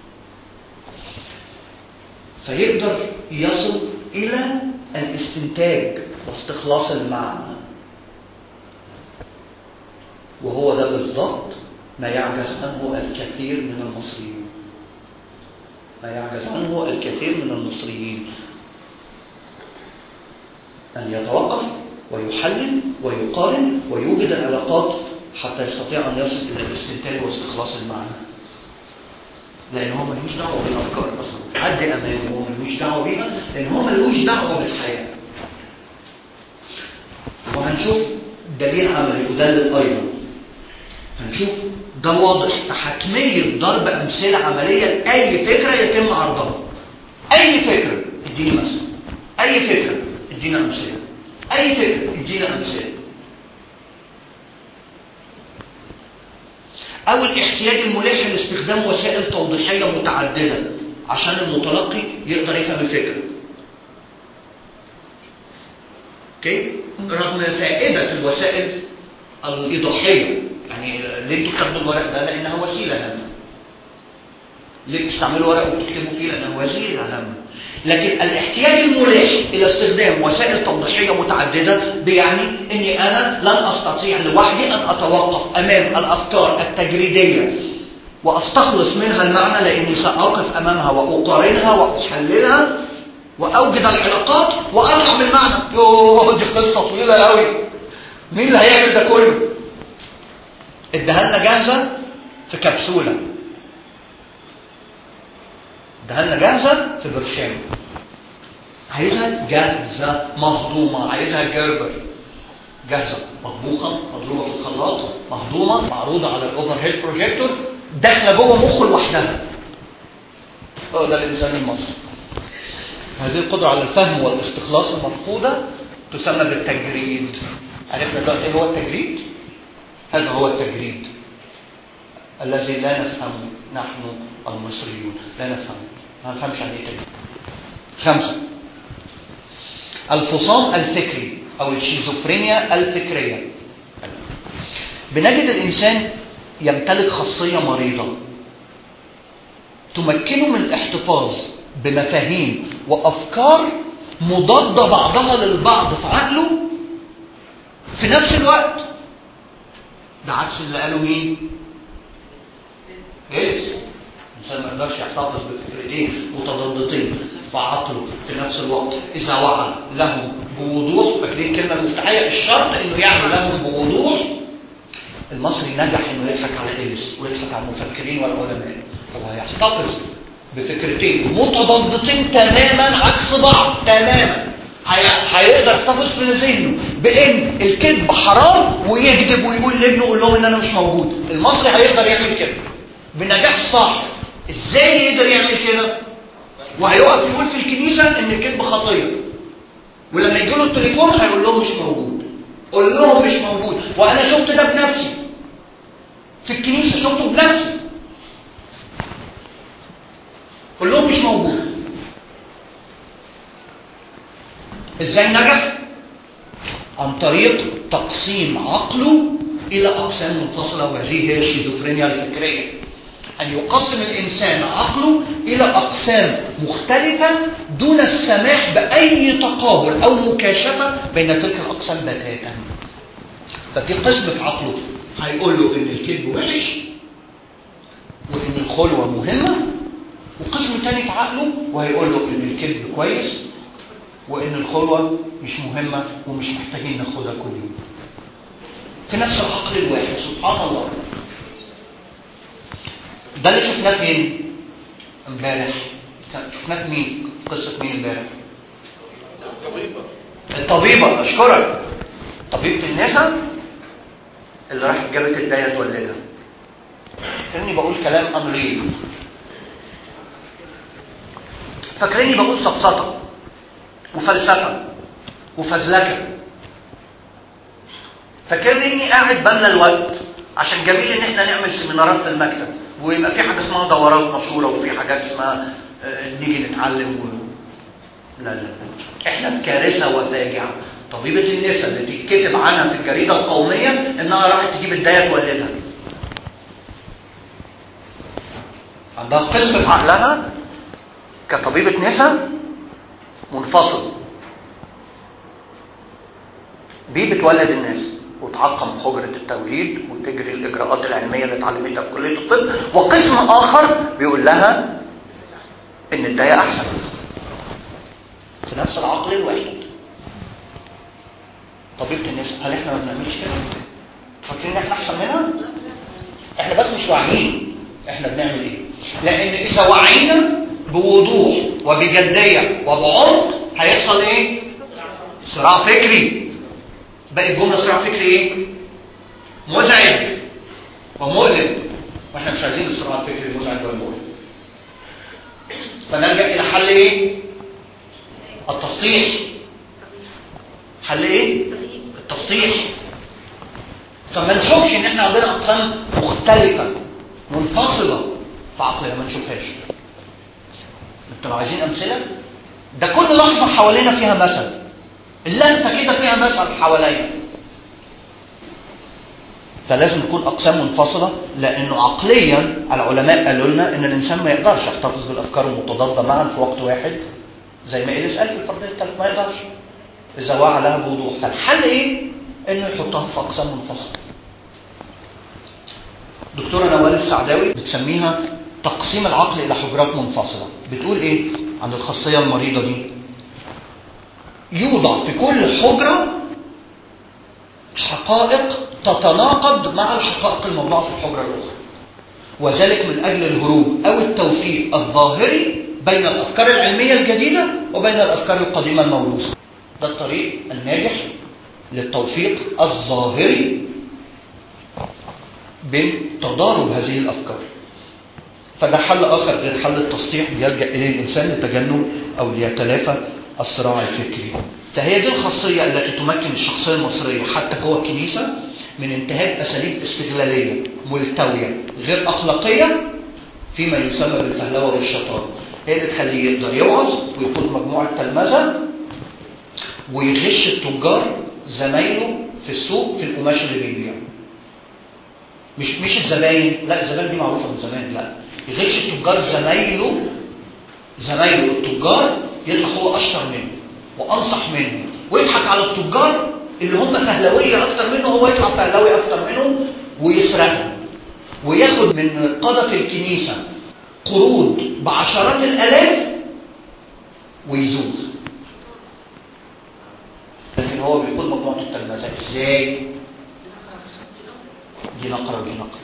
فيقدر يصل الى الاستنتاج واستخلاص المعنى وهو ده بالضبط ما يعجز عنه الكثير من المصريين ما يعجز عنه الكثير من المصريين أن يتوقف ويحلل ويقارن ويوجد العلاقات حتى يستطيع أن يصل إلى الاستنتاج واستخلاص المعنى لأن هو ملوش دعوة بالأفكار أصلا حد أمامه هو ملوش دعوة بيها لأن هو ملوش دعوة بالحياة وهنشوف دليل عملي ودلل أيضا هنشوف ده واضح في حتمية ضرب أمثلة عملية لأي فكرة يتم عرضها أي فكرة اديني مثلا أي فكرة ادينا أمثلة أي فكرة ادينا أمثلة أو الاحتياج الملح لاستخدام وسائل توضيحية متعددة عشان المتلقي يقدر يفهم الفكرة اوكي رغم فائدة الوسائل الإيضاحية يعني ليه انتوا كاتبوا الورق ده لأنها وسيلة هامة ليه بتستعملوا ورق وبتكتبوا فيه لأنها وسيلة هامة لكن الاحتياج الملح إلى استخدام وسائل توضيحية متعددة بيعني أني أنا لن أستطيع لوحدي أن أتوقف أمام الأفكار التجريدية وأستخلص منها المعنى لأني سأقف أمامها وأقارنها وأحللها وأوجد العلاقات وأطلع بالمعنى يوه دي قصة طويلة قوي مين اللي هيعمل ده كله؟ اديها لنا جاهزة في كبسولة اديها لنا جاهزة في برشام عايزها جاهزة مهضومة عايزها جربر جاهزة مطبوخة مضروبة في الخلاط مهضومة معروضة على الاوفر هيد بروجيكتور داخلة جوه مخه لوحدها هو ده الإنسان المصري هذه القدرة على الفهم والاستخلاص المفقودة تسمى بالتجريد عرفنا ده ايه هو التجريد؟ هذا هو التجريد الذي لا نفهمه نحن المصريون لا نفهمه ما نفهمش عن ايه تجريد خمسة الفصام الفكري أو الشيزوفرينيا الفكرية بنجد الإنسان يمتلك خاصية مريضة تمكنه من الاحتفاظ بمفاهيم وأفكار مضادة بعضها للبعض في عقله في نفس الوقت ده عكس اللي قاله مين؟ إيه؟ الإنسان ما يقدرش يحتفظ بفكرتين متضادتين في عقله في نفس الوقت إذا وعى لهم بوضوح فاكرين الكلمة المفتاحية الشرط إنه يعمل لهم بوضوح المصري نجح إنه يضحك على إليس ويضحك على المفكرين والعلماء هو هيحتفظ بفكرتين متضادتين تماما عكس بعض تماما هيقدر يحتفظ في ذهنه بان الكذب حرام ويكذب ويقول لابنه قول لهم ان انا مش موجود المصري هيقدر يعمل كده بنجاح صاحب ازاي يقدر يعمل كده وهيقف يقول في الكنيسه ان الكذب خطيه ولما يجي له التليفون هيقول لهم مش موجود قول لهم مش موجود وانا شفت ده بنفسي في الكنيسه شفته بنفسي قول لهم مش موجود ازاي نجح عن طريق تقسيم عقله الى اقسام منفصله وهذه هي الشيزوفرينيا الفكريه ان يقسم الانسان عقله الى اقسام مختلفه دون السماح باي تقابل او مكاشفه بين تلك الاقسام بتاتا ففي قسم في عقله هيقول له ان الكذب وحش وان الخلوه مهمه وقسم تاني في عقله وهيقول له ان الكذب كويس وان الخلوه مش مهمه ومش محتاجين ناخدها كل يوم في نفس العقل الواحد سبحان الله ده اللي شفناه فين امبارح كان- شفناه في مين في قصه مين امبارح طبيبة الطبيبه اشكرك طبيبه النساء اللي راحت جابت الدايه تولدها كاني بقول كلام انريل فاكريني بقول سفسطه وفلسفه وفزلكه فاكرني قاعد بملى الوقت عشان جميل ان احنا نعمل سيمينارات في المكتب ويبقى في حاجه اسمها دورات مشهوره وفي حاجات اسمها آه، نيجي نتعلم و... لا لا احنا في كارثه وفاجعه طبيبه النساء اللي تتكتب عنها في الجريده القوميه انها راحت تجيب الدايه تولدها عندها قسم في عقلها كطبيبه نساء منفصل دي بتولد الناس وتعقم حجرة التوليد وتجري الإجراءات العلمية اللي اتعلمتها في كلية الطب وقسم آخر بيقول لها إن الداية أحسن في نفس العقل الواحد طبيبة النساء هل احنا ما بنعملش كده؟ فاكرين ان احنا احسن منها؟ احنا بس مش واعيين احنا بنعمل ايه؟ لان اذا وعينا بوضوح وبجدية وبعمق هيحصل ايه؟ صراع فكري باقي الجمله صراع فكري ايه؟ مزعج ومؤلم واحنا مش عايزين الصراع الفكري المزعج والمؤلم فنلجا الى حل ايه؟ التسطيح حل ايه؟ التسطيح فما نشوفش ان احنا عندنا اقسام مختلفه منفصله في عقلنا ما نشوفهاش انتوا لو عايزين امثله ده كل لحظه حوالينا فيها مثل اللهفه كده فيها مثل حوالينا فلازم تكون اقسام منفصله لانه عقليا العلماء قالوا لنا ان الانسان ما يقدرش يحتفظ بالافكار المتضاده معا في وقت واحد زي ما إيليس قال في الفرديه الثالثه ما يقدرش اذا وعى لها بوضوح فالحل ايه؟ انه يحطها في اقسام منفصله دكتوره نوال السعداوي بتسميها تقسيم العقل الى حجرات منفصله بتقول ايه عن الخاصيه المريضه دي يوضع في كل حجره حقائق تتناقض مع الحقائق الموضوعه في الحجره الاخرى وذلك من اجل الهروب او التوفيق الظاهري بين الافكار العلميه الجديده وبين الافكار القديمه الموروثه ده الطريق الناجح للتوفيق الظاهري بين تضارب هذه الافكار فده حل اخر غير حل التسطيح بيلجا اليه الانسان لتجنب او ليتلافى الصراع الفكري فهي دي الخاصيه التي تمكن الشخصيه المصريه حتى جوه الكنيسه من انتهاج اساليب استغلاليه ملتويه غير اخلاقيه فيما يسمى بالفهلوه والشطاره هي اللي تخليه يقدر يوعظ ويقود مجموعه تلمذه ويغش التجار زمايله في السوق في القماش اللي بيبيعه مش مش الزباين لا الزباين دي معروفه من زمان لا يغش التجار زمايله زمايله التجار يطلع هو اشطر منه وانصح منه ويضحك على التجار اللي هم فهلويه اكتر منه هو يطلع فهلوي اكتر منهم ويسرقهم وياخد من قضى في الكنيسه قروض بعشرات الالاف ويزور لكن هو بيكون مجموعه التلمذه ازاي دي نقره ودي نقره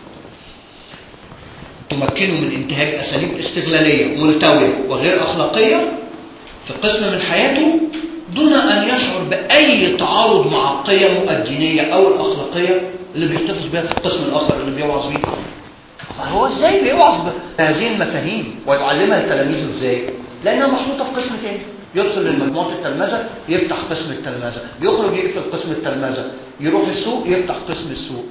تمكنه من انتهاج اساليب استغلاليه ملتويه وغير اخلاقيه في قسم من حياته دون ان يشعر باي تعارض مع القيم الدينيه او الاخلاقيه اللي بيحتفظ بها في القسم الاخر اللي بيوعظ بيه هو ازاي بيوعظ بهذه المفاهيم ويعلمها لتلاميذه ازاي لانها محطوطه في قسم تاني يدخل لمجموعة التلمذة يفتح قسم التلمذة يخرج يقفل قسم التلمذة يروح السوق يفتح قسم السوق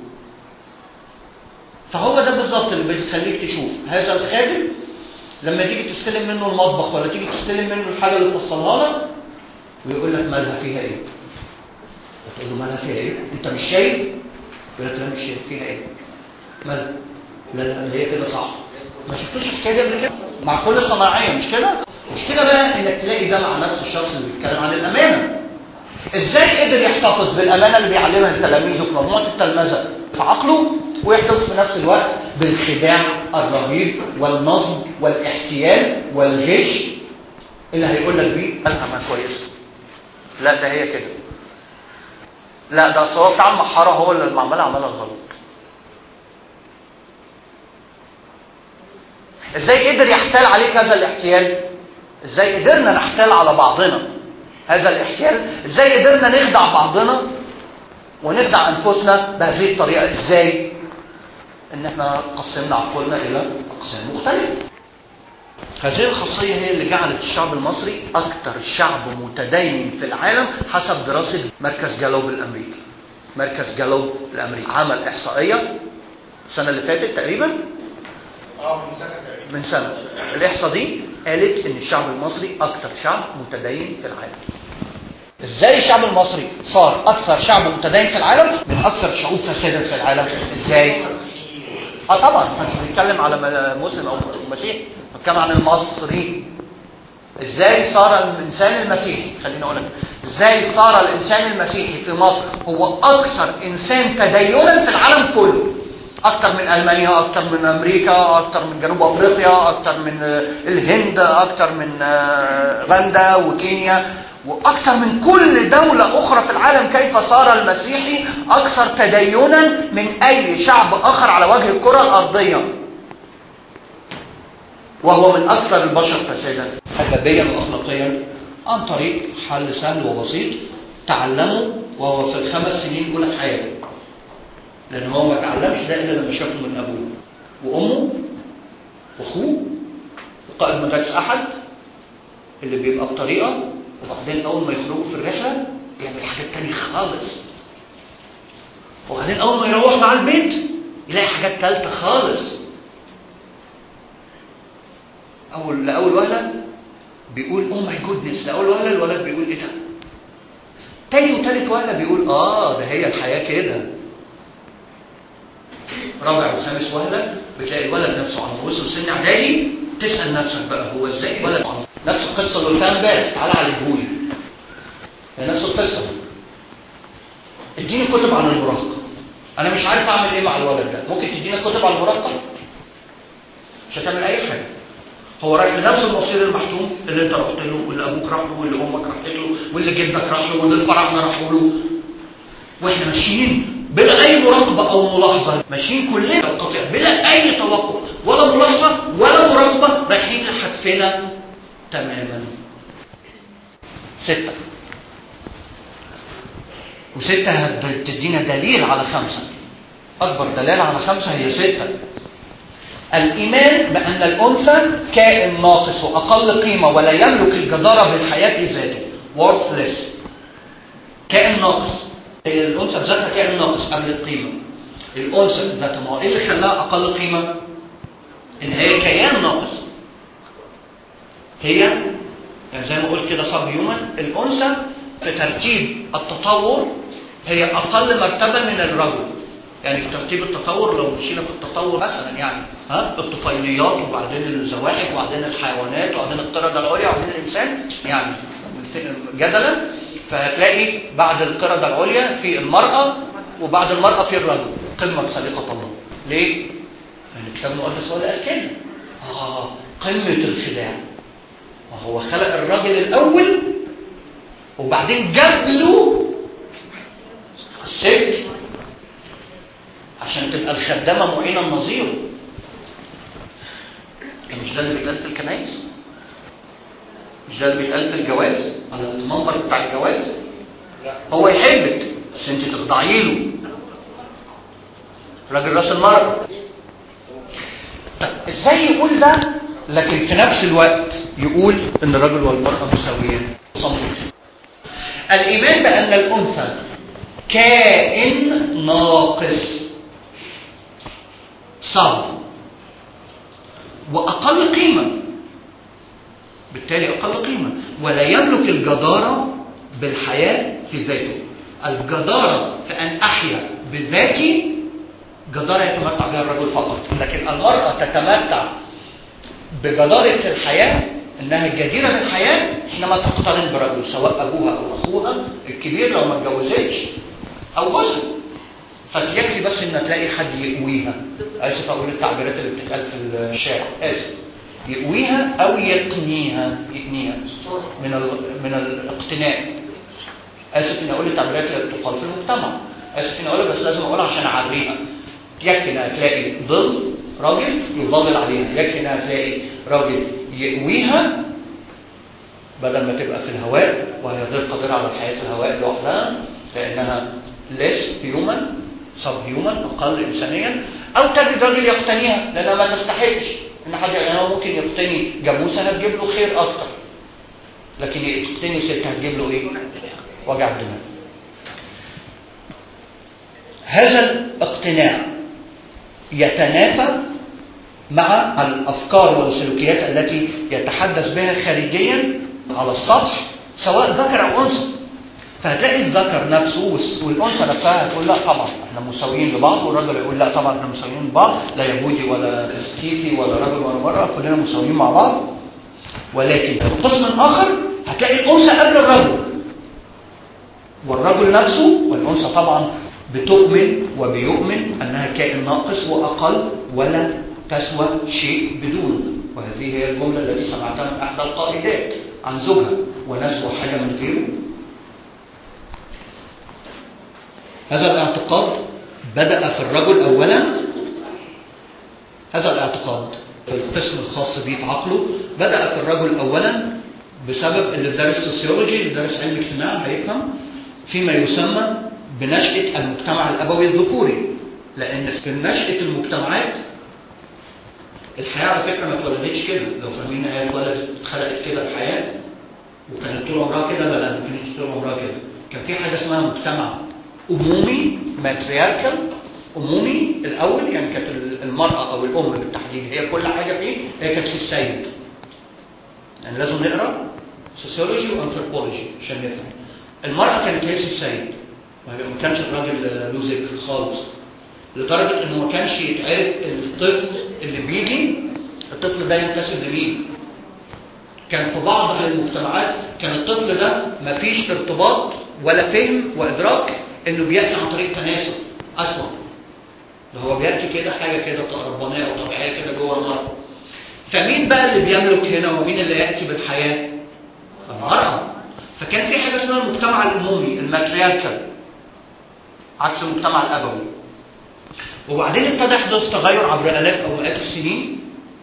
فهو ده بالظبط اللي بيخليك تشوف هذا الخادم لما تيجي تستلم منه المطبخ ولا تيجي تستلم منه الحاجة اللي فصلها لك ويقول لك مالها فيها ايه تقول له مالها فيها ايه انت مش شايف يقول لك لا مش شايف فيها ايه مالها لا لا هي كده صح ما شفتوش الحكايه دي قبل كده مع كل صناعيه مش كده مش كده بقى انك تلاقي ده مع نفس الشخص اللي بيتكلم عن الامانه ازاي قدر يحتفظ بالامانه اللي بيعلمها لتلاميذه في مجموعه التلمذه في عقله ويحتفظ في نفس الوقت بالخداع الرهيب والنصب والاحتيال والغش اللي هيقول لك بيه قالها ما كويسه لا ده هي كده لا ده اصل هو بتاع المحاره هو اللي المعمله عملها غلط ازاي قدر يحتال عليك هذا الاحتيال ازاي قدرنا نحتال على بعضنا هذا الاحتيال ازاي قدرنا نخدع بعضنا ونخدع انفسنا بهذه الطريقه ازاي ان احنا قسمنا عقولنا الى اقسام مختلفه هذه الخاصيه هي اللي جعلت الشعب المصري اكثر شعب متدين في العالم حسب دراسه مركز جالوب الامريكي مركز جالوب الامريكي عمل احصائيه السنه اللي فاتت تقريبا اه من سنه تقريبا من سنة الإحصاء دي قالت إن الشعب المصري أكثر شعب متدين في العالم إزاي الشعب المصري صار أكثر شعب متدين في العالم من أكثر الشعوب فسادا في العالم إزاي؟ آه طبعا احنا مش بنتكلم على م- مسلم أو مسيحي بنتكلم عن المصري إزاي صار الإنسان المسيحي خليني أقول لك إزاي صار الإنسان المسيحي في مصر هو أكثر إنسان تدينا في العالم كله اكتر من المانيا اكتر من امريكا اكتر من جنوب افريقيا اكتر من آه، الهند اكتر من آه، غندا وكينيا واكتر من كل دولة اخرى في العالم كيف صار المسيحي اكثر تدينا من اي شعب اخر على وجه الكرة الارضية وهو من اكثر البشر فسادا ادبيا واخلاقيا عن طريق حل سهل وبسيط تعلمه وهو في الخمس سنين الاولى في حياته لان هو ما اتعلمش ده الا لما شافه من ابوه وامه واخوه وقائد مدارس احد اللي بيبقى بطريقه وبعدين اول ما يخرجوا في الرحله يعمل حاجات تانية خالص وبعدين اول ما يروح مع البيت يلاقي حاجات تالتة خالص اول لاول وهله بيقول او ماي جودنس لاول وهله الولد بيقول ايه ده تاني وتالت وهله بيقول اه ده هي الحياه كده رابع وخامس وهله بتلاقي الولد نفسه على ما وصل سن اعدادي تسال نفسك بقى هو ازاي الولد عمل؟ نفس القصه اللي قلتها امبارح تعالى علمهولي هي نفس القصه اديني كتب عن المراهقه انا مش عارف اعمل ايه مع الولد ده ممكن تدينا كتب عن المراهقه مش هتعمل اي حاجه هو رايح لنفس المصير المحتوم اللي انت رحت له واللي ابوك راح له واللي امك راحت له واللي جدك راح له واللي الفراعنه راحوا له واحنا ماشيين بلا اي مراقبه او ملاحظه ماشيين كلنا قطيع بلا اي توقف ولا ملاحظه ولا مراقبه رايحين لحتفنا تماما ستة وستة هتدينا دليل على خمسة أكبر دلالة على خمسة هي ستة الإيمان بأن الأنثى كائن ناقص وأقل قيمة ولا يملك الجدارة بالحياة في ذاته worthless كائن ناقص هي الأنثى بذاتها كائن ناقص قبل القيمة الأنثى بذاتها ما هو إيه اللي خلاها أقل قيمة؟ إن هي كيان ناقص هي يعني زي ما قلت كده سب هيومن الأنثى في ترتيب التطور هي أقل مرتبة من الرجل يعني في ترتيب التطور لو مشينا في التطور مثلا يعني ها الطفيليات وبعدين الزواحف وبعدين الحيوانات وبعدين القردة العليا وبعدين الإنسان يعني جدلا فهتلاقي بعد القردة العليا في المرأة وبعد المرأة في الرجل قمة خليقة الله ليه؟ لأن الكتاب المقدس هو اللي قال كده آه قمة الخداع ما هو خلق الراجل الأول وبعدين جاب له الست عشان تبقى الخدامة معينة نظيره مش ده اللي بيتقال في الكنائس مش ده اللي بيتقال في الجواز على المنبر بتاع الجواز هو يحبك بس انت تخضعي له راجل راس المرأة طب ازاي يقول ده لكن في نفس الوقت يقول ان الرجل والمرأة مساويان صمت الإيمان بأن الأنثى كائن ناقص صعب وأقل قيمة بالتالي أقل قيمة ولا يملك الجدارة بالحياة في ذاته الجدارة في أن أحيا بذاتي جدارة يتمتع بها الرجل فقط لكن المرأة تتمتع بجدارة الحياة انها جديرة بالحياة حينما تقترن برجل سواء ابوها او اخوها الكبير لو ما اتجوزتش او جوزها فيكفي بس ان تلاقي حد يقويها اسف اقول التعبيرات اللي بتتقال في الشارع اسف يقويها او يقنيها يقنيها من ال... من الاقتناء اسف اني اقول التعبيرات اللي بتقال في المجتمع اسف اني اقولها بس لازم اقولها عشان اعريها يكفي انها تلاقي ظل راجل يظلل عليها يكفي انها تلاقي راجل يقويها بدل ما تبقى في الهواء وهي غير قادرة على الحياة في الهواء لوحدها لأنها less human sub human أقل إنسانيا أو تجد راجل يقتنيها لأنها ما تستحقش إن حد يعني هو ممكن يقتني جاموسة هتجيب له خير أكتر لكن يقتني ست هتجيب له إيه؟ وجع الدماغ هذا الاقتناع يتنافى مع الأفكار والسلوكيات التي يتحدث بها خارجيا على السطح سواء ذكر أو أنثى فهتلاقي الذكر نفسه والأنثى نفسها هتقول لا طبعا احنا مساويين لبعض والراجل يقول لا طبعا احنا مساويين لبعض لا يهودي ولا اسكيسي ولا رجل ولا مرأة كلنا مساويين مع بعض ولكن في القسم الآخر هتلاقي الأنثى قبل الرجل والرجل نفسه والأنثى طبعا بتؤمن وبيؤمن أنها كائن ناقص وأقل ولا تسوى شيء بدونه وهذه هي الجملة التي سمعتها من أحدى القائدات عن زوجها ونسوى حاجة من غيره هذا الاعتقاد بدأ في الرجل أولا هذا الاعتقاد في القسم الخاص به في عقله بدأ في الرجل أولا بسبب اللي دارس سوسيولوجي اللي دارس علم اجتماع هيفهم فيما يسمى بنشأة المجتمع الأبوي الذكوري لأن في نشأة المجتمعات الحياة على فكرة ما اتولدتش كده لو فاهمين هي اتولدت اتخلقت كده الحياة وكانت طول عمرها كده لا لا ما كانتش طول عمرها كده كان في حاجة اسمها مجتمع أمومي ماترياركال أمومي الأول يعني كانت المرأة أو الأم بالتحديد هي كل حاجة فيه هي كانت السيد يعني لازم نقرأ سوسيولوجي وأنثروبولوجي عشان نفهم المرأة كانت هي السيد ما كانش الراجل له ذكر خالص لدرجة انه ما كانش يتعرف الطفل اللي بيجي الطفل ده ينتسب لمين كان في بعض المجتمعات كان الطفل ده ما فيش ارتباط ولا فهم وادراك انه بياتي عن طريق تناسب اصلا ده هو بياتي كده حاجه كده ربانيه او طبيعيه كده جوه المرأة فمين بقى اللي بيملك هنا ومين اللي ياتي بالحياه المرأة فكان في حاجه اسمها المجتمع الامومي الماترياركال عكس المجتمع الابوي وبعدين ابتدى يحدث تغير عبر الاف او مئات السنين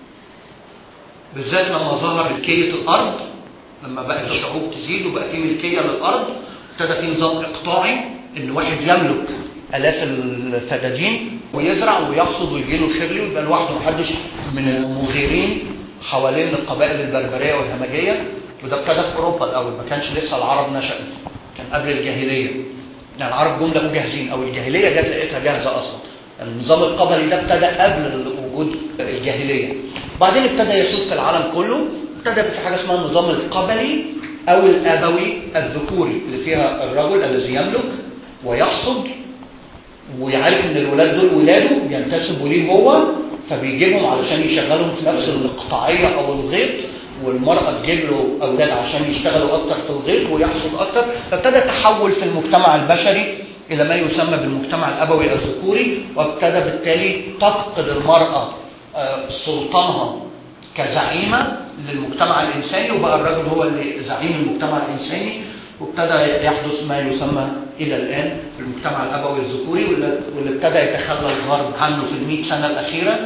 بالذات لما ظهر ملكيه الارض لما بقت الشعوب تزيد وبقى في ملكيه للارض ابتدى في نظام اقطاعي ان واحد يملك الاف الفدادين ويزرع ويحصد ويجي له الخير ويبقى لوحده محدش من المغيرين حوالين القبائل البربريه والهمجيه وده ابتدى في اوروبا الاول ما كانش لسه العرب نشأت كان قبل الجاهليه يعني العرب جم لقوا جاهزين او الجاهليه جت لقيتها جاهزه اصلا النظام القبلي ده ابتدى قبل وجود الجاهليه بعدين ابتدى يسود في العالم كله ابتدى في حاجه اسمها النظام القبلي او الابوي الذكوري اللي فيها الرجل الذي يملك ويحصد ويعرف ان الولاد دول ولاده بينتسبوا ليه هو فبيجيبهم علشان يشغلهم في نفس الاقطاعيه او الغيط والمرأة تجيب له أولاد عشان يشتغلوا أكتر في الغيط ويحصد أكتر فابتدى تحول في المجتمع البشري إلى ما يسمى بالمجتمع الأبوي الذكوري وابتدى بالتالي تفقد المرأة سلطانها كزعيمة للمجتمع الإنساني وبقى الرجل هو اللي زعيم المجتمع الإنساني وابتدى يحدث ما يسمى إلى الآن المجتمع الأبوي الذكوري واللي ابتدى يتخلى الغرب عنه في المئة سنة الأخيرة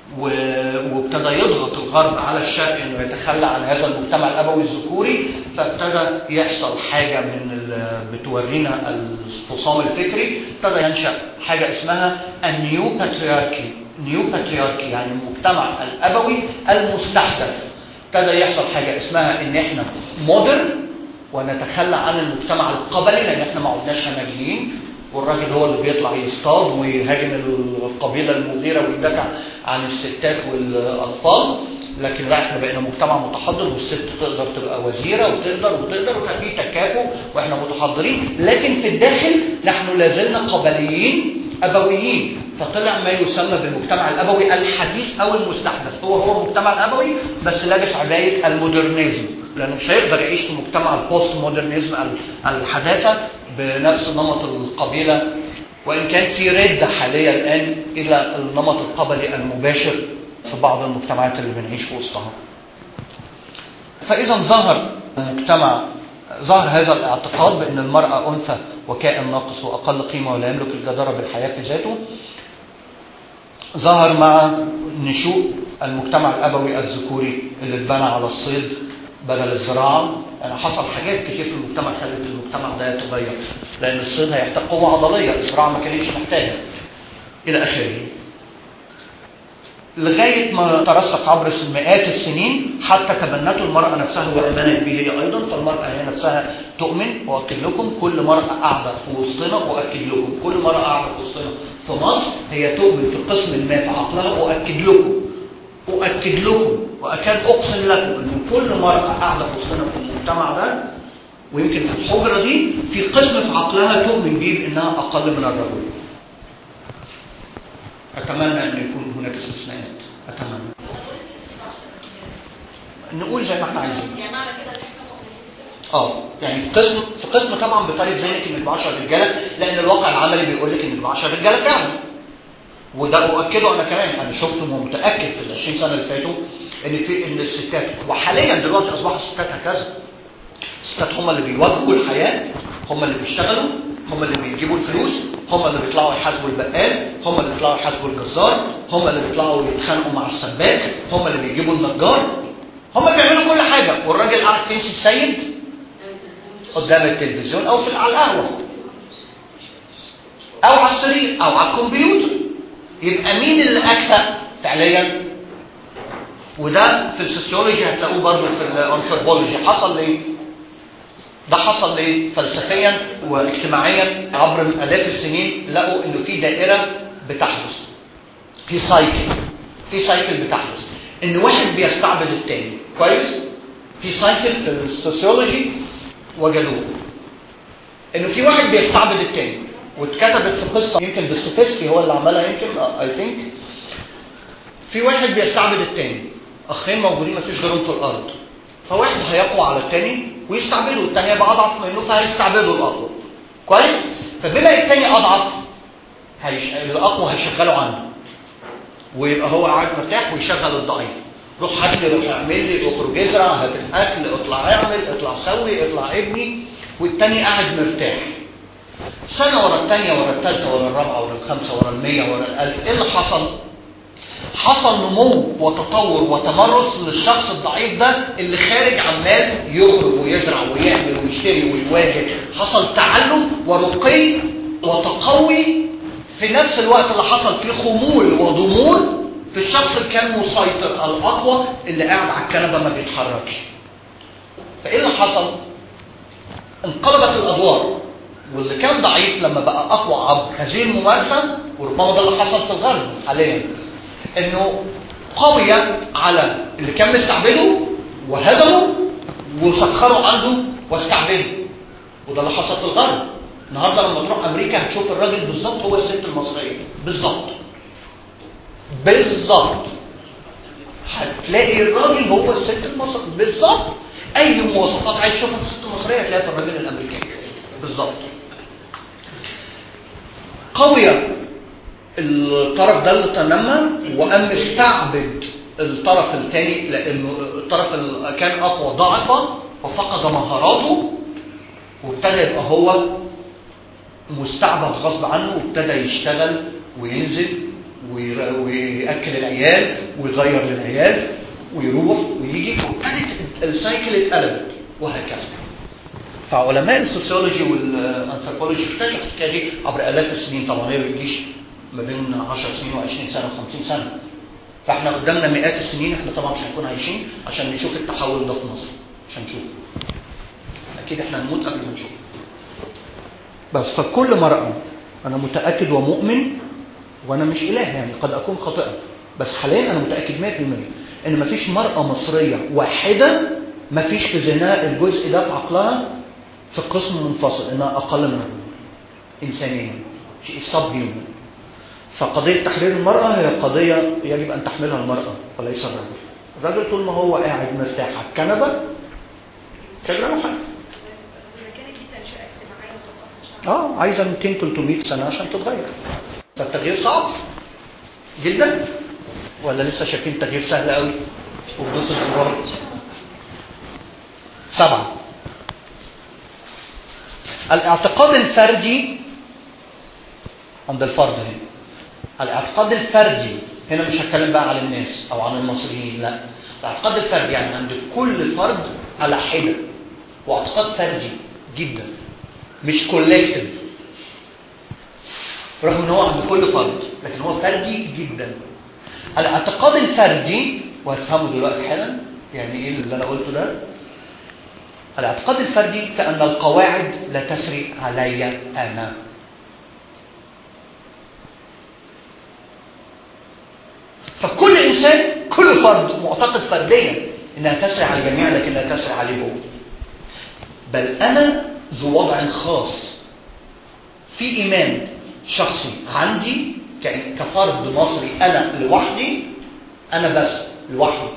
و- وابتدى يضغط الغرب على الشرق انه يتخلى عن هذا المجتمع الابوي الذكوري فابتدى يحصل حاجه من ال- بتورينا الفصام الفكري ابتدى ينشا حاجه اسمها النيو باترياركي نيو باترياركي يعني المجتمع الابوي المستحدث ابتدى يحصل حاجه اسمها ان احنا مودرن ونتخلى عن المجتمع القبلي لان احنا ما عدناش همجيين والراجل هو اللي بيطلع يصطاد ويهاجم القبيله المديره ويدافع عن الستات والاطفال لكن لا احنا بقينا مجتمع متحضر والست تقدر تبقى وزيره وتقدر وتقدر ففي تكافؤ واحنا متحضرين لكن في الداخل نحن لازلنا قبليين ابويين فطلع ما يسمى بالمجتمع الابوي الحديث او المستحدث هو هو المجتمع الابوي بس لابس عبايه المودرنيزم لانه مش هيقدر يعيش في مجتمع البوست مودرنيزم الحداثه بنفس نمط القبيله وان كان في رده حاليا الان الى النمط القبلي المباشر في بعض المجتمعات اللي بنعيش في وسطها. فاذا ظهر مجتمع ظهر هذا الاعتقاد بان المراه انثى وكائن ناقص واقل قيمه ولا يملك الجداره بالحياه في ذاته ظهر مع نشوء المجتمع الابوي الذكوري اللي اتبنى على الصيد بدل الزراعه يعني حصل حاجات كتير في المجتمع خلت المجتمع ده يتغير لان الصيد هيحتاج قوه عضليه الزراعه ما كانتش محتاجه الى اخره لغايه ما ترسخ عبر مئات السنين حتى تبنته المراه نفسها وامنت به هي ايضا فالمراه هي نفسها تؤمن واكد لكم كل مراه قاعده في وسطنا واكد لكم كل مراه قاعده في وسطنا في مصر هي تؤمن في قسم ما في عقلها واكد لكم اؤكد لكم واكاد اقسم لكم ان كل مراه قاعده في وسطنا في المجتمع ده ويمكن في الحجره دي في قسم في عقلها تؤمن به بانها اقل من الرجل اتمنى ان يكون هناك استثناءات اتمنى نقول زي ما احنا عايزين يعني معنى كده ان احنا مؤمنين اه يعني في قسم في قسم طبعا بطريقه ذلك ان ب 10 رجاله لان الواقع العملي بيقول لك ان ب 10 رجاله فعلا وده اؤكده انا كمان انا شفت ومتاكد في ال 20 سنه اللي فاتوا ان في ان الستات وحاليا دلوقتي اصبحوا الستات هكذا الستات هم اللي بيواجهوا الحياه هم اللي بيشتغلوا هم اللي بيجيبوا الفلوس هم اللي بيطلعوا يحاسبوا البقال هم اللي بيطلعوا يحاسبوا الجزار هم اللي بيطلعوا يتخانقوا مع السباك هم اللي بيجيبوا النجار هم بيعملوا كل حاجه والراجل قاعد تمشي السيد قدام التلفزيون او في على القهوه او على السرير او على الكمبيوتر يبقى مين اللي اكفأ فعليا وده في السوسيولوجي هتلاقوه برضه في الانثروبولوجي حصل ليه ده حصل ليه فلسفيا واجتماعيا عبر الاف السنين لقوا انه في دائره بتحدث في سايكل في سايكل بتحدث ان واحد بيستعبد التاني كويس في سايكل في السوسيولوجي وجدوه انه في واحد بيستعبد التاني واتكتبت في قصه يمكن دوستويفسكي هو اللي عملها يمكن اي ثينك في واحد بيستعبد التاني اخين موجودين ما فيش غيرهم في الارض فواحد هيقوى على التاني ويستعبده التاني يبقى اضعف منه فهيستعبده الاقوى كويس فبما التاني اضعف هيش... الاقوى هيشغله عنه ويبقى هو قاعد مرتاح ويشغل الضعيف روح هات لي روح اعمل لي اخرج ازرع هات الاكل اطلع اعمل اطلع سوي اطلع ابني والتاني قاعد مرتاح سنة ورا الثانية ورا الثالثة ورا الرابعة ورا الخامسة ورا المية ورا الألف إيه اللي حصل؟ حصل نمو وتطور وتمرس للشخص الضعيف ده اللي خارج عمال يخرج ويزرع ويعمل ويشتري ويواجه حصل تعلم ورقي وتقوي في نفس الوقت اللي حصل فيه خمول وضمور في الشخص اللي كان مسيطر الأقوى اللي قاعد على الكنبة ما بيتحركش فإيه اللي حصل؟ انقلبت الأدوار واللي كان ضعيف لما بقى اقوى عبر هذه الممارسه وربما ده اللي حصل في الغرب حاليا انه قوي على اللي كان مستعبده وهزمه وسخره عنده واستعبده وده اللي حصل في الغرب النهارده لما تروح امريكا هتشوف الراجل بالظبط هو الست المصريه بالظبط بالظبط هتلاقي الراجل هو الست المصريه بالظبط اي مواصفات عايز تشوفها في الست المصريه هتلاقيها في الراجل الامريكي بالظبط قوية الطرف ده اللي تنمى وقام مستعبد الطرف الثاني لانه الطرف اللي كان اقوى ضعف وفقد مهاراته وابتدى يبقى هو مستعبد غصب عنه وابتدى يشتغل وينزل وير- ويأكل العيال ويغير للعيال ويروح ويجي وابتدت السايكل اتقلبت وهكذا فعلماء السوسيولوجي والانثروبولوجي اكتشفوا الحكايه دي عبر الاف السنين طبعا هي ما بتجيش ما بين 10 سنين و20 سنه و50 سنه فاحنا قدامنا مئات السنين احنا طبعا مش هنكون عايشين عشان نشوف التحول ده في مصر مش هنشوفه اكيد احنا هنموت قبل ما نشوفه بس فكل مرأة انا متأكد ومؤمن وانا مش اله يعني قد اكون خاطئا بس حاليا انا متأكد 100% ان مفيش مرأة مصرية واحدة مفيش في ذهنها الجزء ده في عقلها في قسم منفصل انها اقل من الرجل انسانيا شيء سب هيومن فقضية تحرير المرأة هي قضية يجب أن تحملها المرأة وليس الرجل الرجل طول ما هو قاعد مرتاح على الكنبة مش هيجرى له حاجة إذا كانت دي تنشئة اجتماعية وثقافة شعبية اه عايزة 200 300 سنة عشان تتغير فالتغيير صعب جدا ولا لسه شايفين التغيير سهل قوي وبدوس الزرار سبعة الاعتقاد الفردي عند الفرد هنا الاعتقاد الفردي هنا مش هتكلم بقى على الناس او عن المصريين لا الاعتقاد الفردي يعني عند كل فرد على حده واعتقاد فردي جدا مش كولكتيف رغم ان هو عند كل فرد لكن هو فردي جدا الاعتقاد الفردي وهتفهموا دلوقتي حالا يعني ايه اللي انا قلته ده الاعتقاد الفردي فان القواعد لا تسري علي انا فكل انسان كل فرد معتقد فرديا انها تسري على الجميع لكن لا تسري عليه هو بل انا ذو وضع خاص في ايمان شخصي عندي ك- كفرد مصري انا لوحدي انا بس لوحدي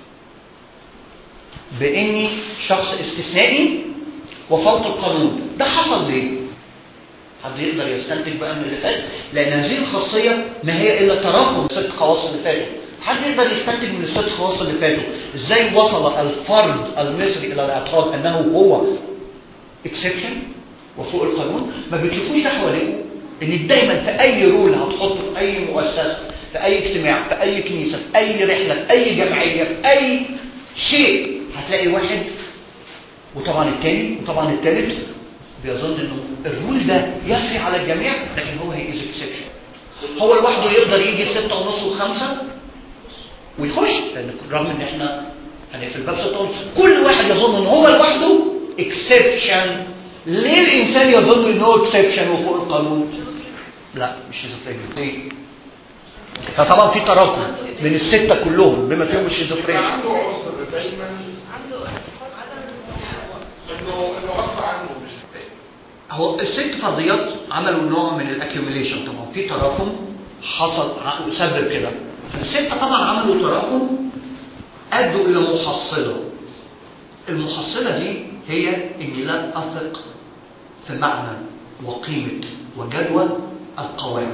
باني شخص استثنائي وفوق القانون ده حصل ليه حد يقدر يستنتج بقى من اللي فات لان هذه الخاصيه ما هي الا تراكم ست خواص اللي فاتوا حد يقدر يستنتج من الست خواص اللي فاتوا ازاي وصل الفرد المصري الى الاعتقاد انه هو اكسبشن وفوق القانون ما بتشوفوش ده حواليكم ان دايما في اي رول هتحطه في اي مؤسسه في اي اجتماع في اي كنيسه في اي رحله في اي جمعيه في اي شيء هتلاقي واحد وطبعا الثاني وطبعا الثالث بيظن انه الرول ده يسري على الجميع لكن هو هي از اكسبشن هو لوحده يقدر يجي ستة ونص وخمسة ويخش لان رغم ان احنا هنقفل باب ستة ونص كل واحد يظن ان هو لوحده اكسبشن ليه الانسان يظن ان هو اكسبشن وفوق القانون لا مش شيزوفرينيا ليه فطبعا في تراكم من الستة كلهم بما فيهم الشيزوفرينيا عنده عذر دايما عنده عدم انه انه غصب عنه مش هو الست فرضيات عملوا نوع من الاكيوميليشن طبعا في تراكم حصل ع- سبب كده فالستة طبعا عملوا تراكم ادوا الى محصله المحصله دي هي اني لا اثق في معنى وقيمه وجدوى القواعد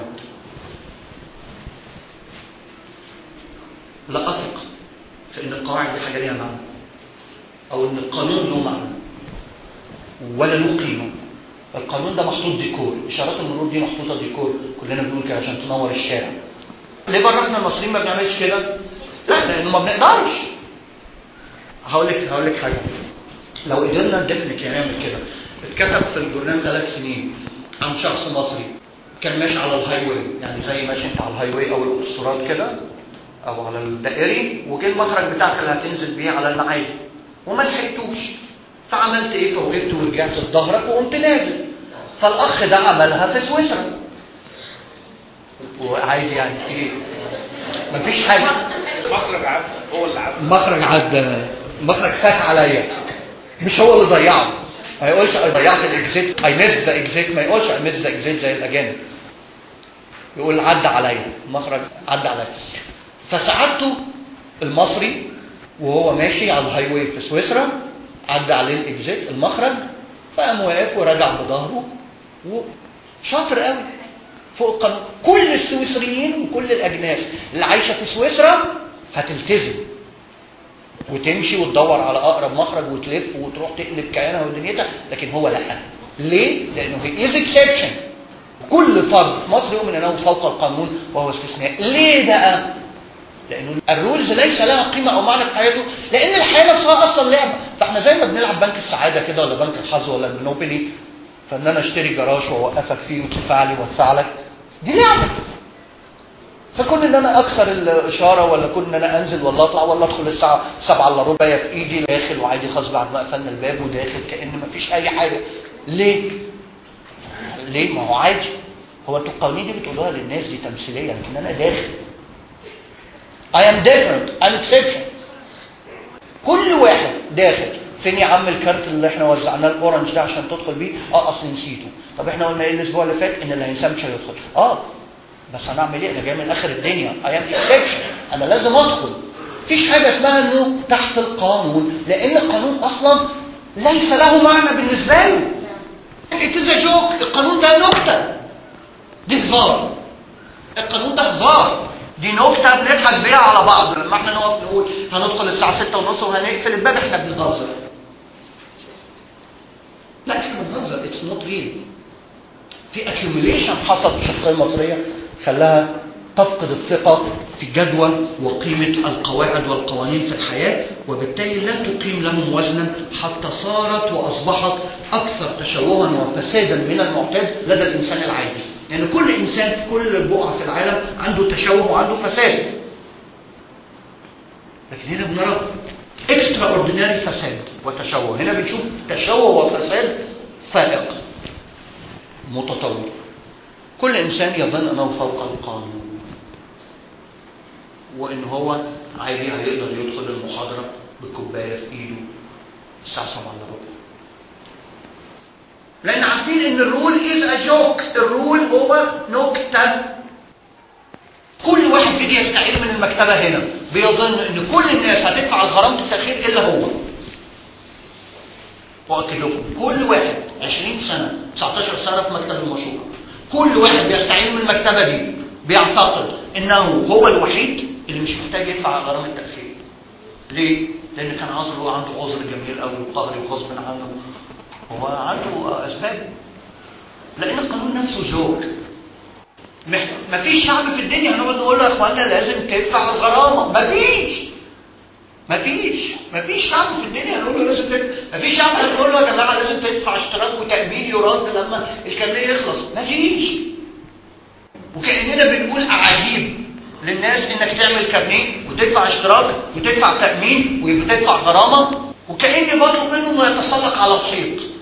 لا اثق في ان القواعد دي حاجه ليها معنى او ان القانون له معنى ولا له قيمه القانون ده محطوط ديكور اشارات المرور دي محطوطه ديكور كلنا بنقول كده عشان تنور الشارع ليه بره احنا المصريين ما بنعملش كده لا لانه ما بنقدرش هقول لك هقول لك حاجه لو قدرنا ديفنتلي نعمل كده اتكتب في الجورنال ثلاث سنين عن شخص مصري كان ماشي على الهاي واي يعني زي ماشي انت على الهاي واي او الاوتوستراد كده او على الدائري وجه المخرج بتاعك اللي هتنزل بيه على المعادي وما لحقتوش فعملت ايه فوقفت ورجعت لظهرك وقمت نازل فالاخ ده عملها في سويسرا وعادي يعني ايه مفيش حاجه المخرج عدى هو اللي عدى مخرج عدى مخرج فات عليا مش هو اللي ضيعه ما يقولش انا ضيعت الاكزيت اي ميست ذا اكزيت ما يقولش اي ميست ذا اكزيت زي الاجانب يقول عدى عليا مخرج عدى عليا فساعدته المصري وهو ماشي على الهاي واي في سويسرا عدى عليه الاكزيت المخرج فقام واقف ورجع بظهره وشاطر قوي فوق القانون كل السويسريين وكل الاجناس اللي عايشه في سويسرا هتلتزم وتمشي وتدور على اقرب مخرج وتلف وتروح تقلب كيانها ودنيتها لكن هو لا ليه؟ لانه هي از اكسبشن كل فرد في مصر يؤمن انه فوق القانون وهو استثناء ليه بقى لانه الرولز ليس لها قيمه او معنى في حياته لان الحياه نفسها اصلا لعبه فاحنا زي ما بنلعب بنك السعاده كده ولا بنك الحظ ولا المونوبولي فان انا اشتري جراج واوقفك فيه وتدفع لي وادفع لك دي لعبه فكون ان انا اكسر الاشاره ولا كون ان انا انزل ولا اطلع ولا ادخل الساعه 7 الا ربع في ايدي داخل وعادي خلاص بعد ما قفلنا الباب وداخل كان ما فيش اي حاجه ليه؟ ليه؟ ما هو عادي هو انتوا القوانين دي بتقولوها للناس دي تمثيليه لكن انا داخل I am different I'm exception كل واحد داخل فين يا عم الكارت اللي احنا وزعناه الاورنج ده عشان تدخل بيه اه اصل نسيته طب احنا قلنا ايه الاسبوع اللي فات ان اللي هينساه مش هيدخل اه بس هنعمل ايه انا جاي من اخر الدنيا I am exception انا لازم ادخل مفيش حاجه اسمها انه تحت القانون لان القانون اصلا ليس له معنى بالنسبه له It is a joke القانون ده نكته دي هزار القانون ده هزار دي نكته بنضحك بيها على بعض لما احنا نقف نقول هندخل الساعه 6 ونص وهنقفل الباب احنا بنهزر لا احنا بنهزر اتس نوت ريل في accumulation حصل في الشخصيه المصريه خلاها تفقد الثقة في جدوى وقيمة القواعد والقوانين في الحياة وبالتالي لا تقيم لهم وزنا حتى صارت وأصبحت أكثر تشوها وفسادا من المعتاد لدى الإنسان العادي لأن يعني كل إنسان في كل بقعة في العالم عنده تشوه وعنده فساد لكن هنا بنرى اكسترا اورديناري فساد وتشوه هنا بنشوف تشوه وفساد فائق متطور كل انسان يظن انه فوق القانون وان هو عادي هيقدر يدخل المحاضره بكوبايه في ايده الساعه 7 الا ربع لان عارفين ان الرول از ا جوك الرول هو نكته كل واحد بيجي يستعير من المكتبه هنا بيظن ان كل الناس هتدفع الغرامه التاخير الا هو واكد لكم كل واحد 20 سنه 19 سنه في مكتب المشروع كل واحد بيستعين من المكتبه دي بيعتقد انه هو الوحيد اللي مش محتاج يدفع غرامه التاخير ليه لان كان عذره عنده عذر جميل قوي وقهري وغصب عنه هو عنده اسباب لان القانون نفسه جوك ما فيش شعب في الدنيا هنقعد نقول له يا اخوانا لازم تدفع الغرامه ما فيش ما فيش ما فيش شعب في الدنيا هنقول له لازم تدفع ما فيش شعب هنقول له يا جماعه لازم تدفع اشتراك وتامين يرد لما الكارنيه يخلص ما فيش وكاننا بنقول اعاجيب للناس انك تعمل كارنيه وتدفع اشتراك وتدفع تامين وتدفع غرامه وكاني بطلب منه انه يتسلق على الحيط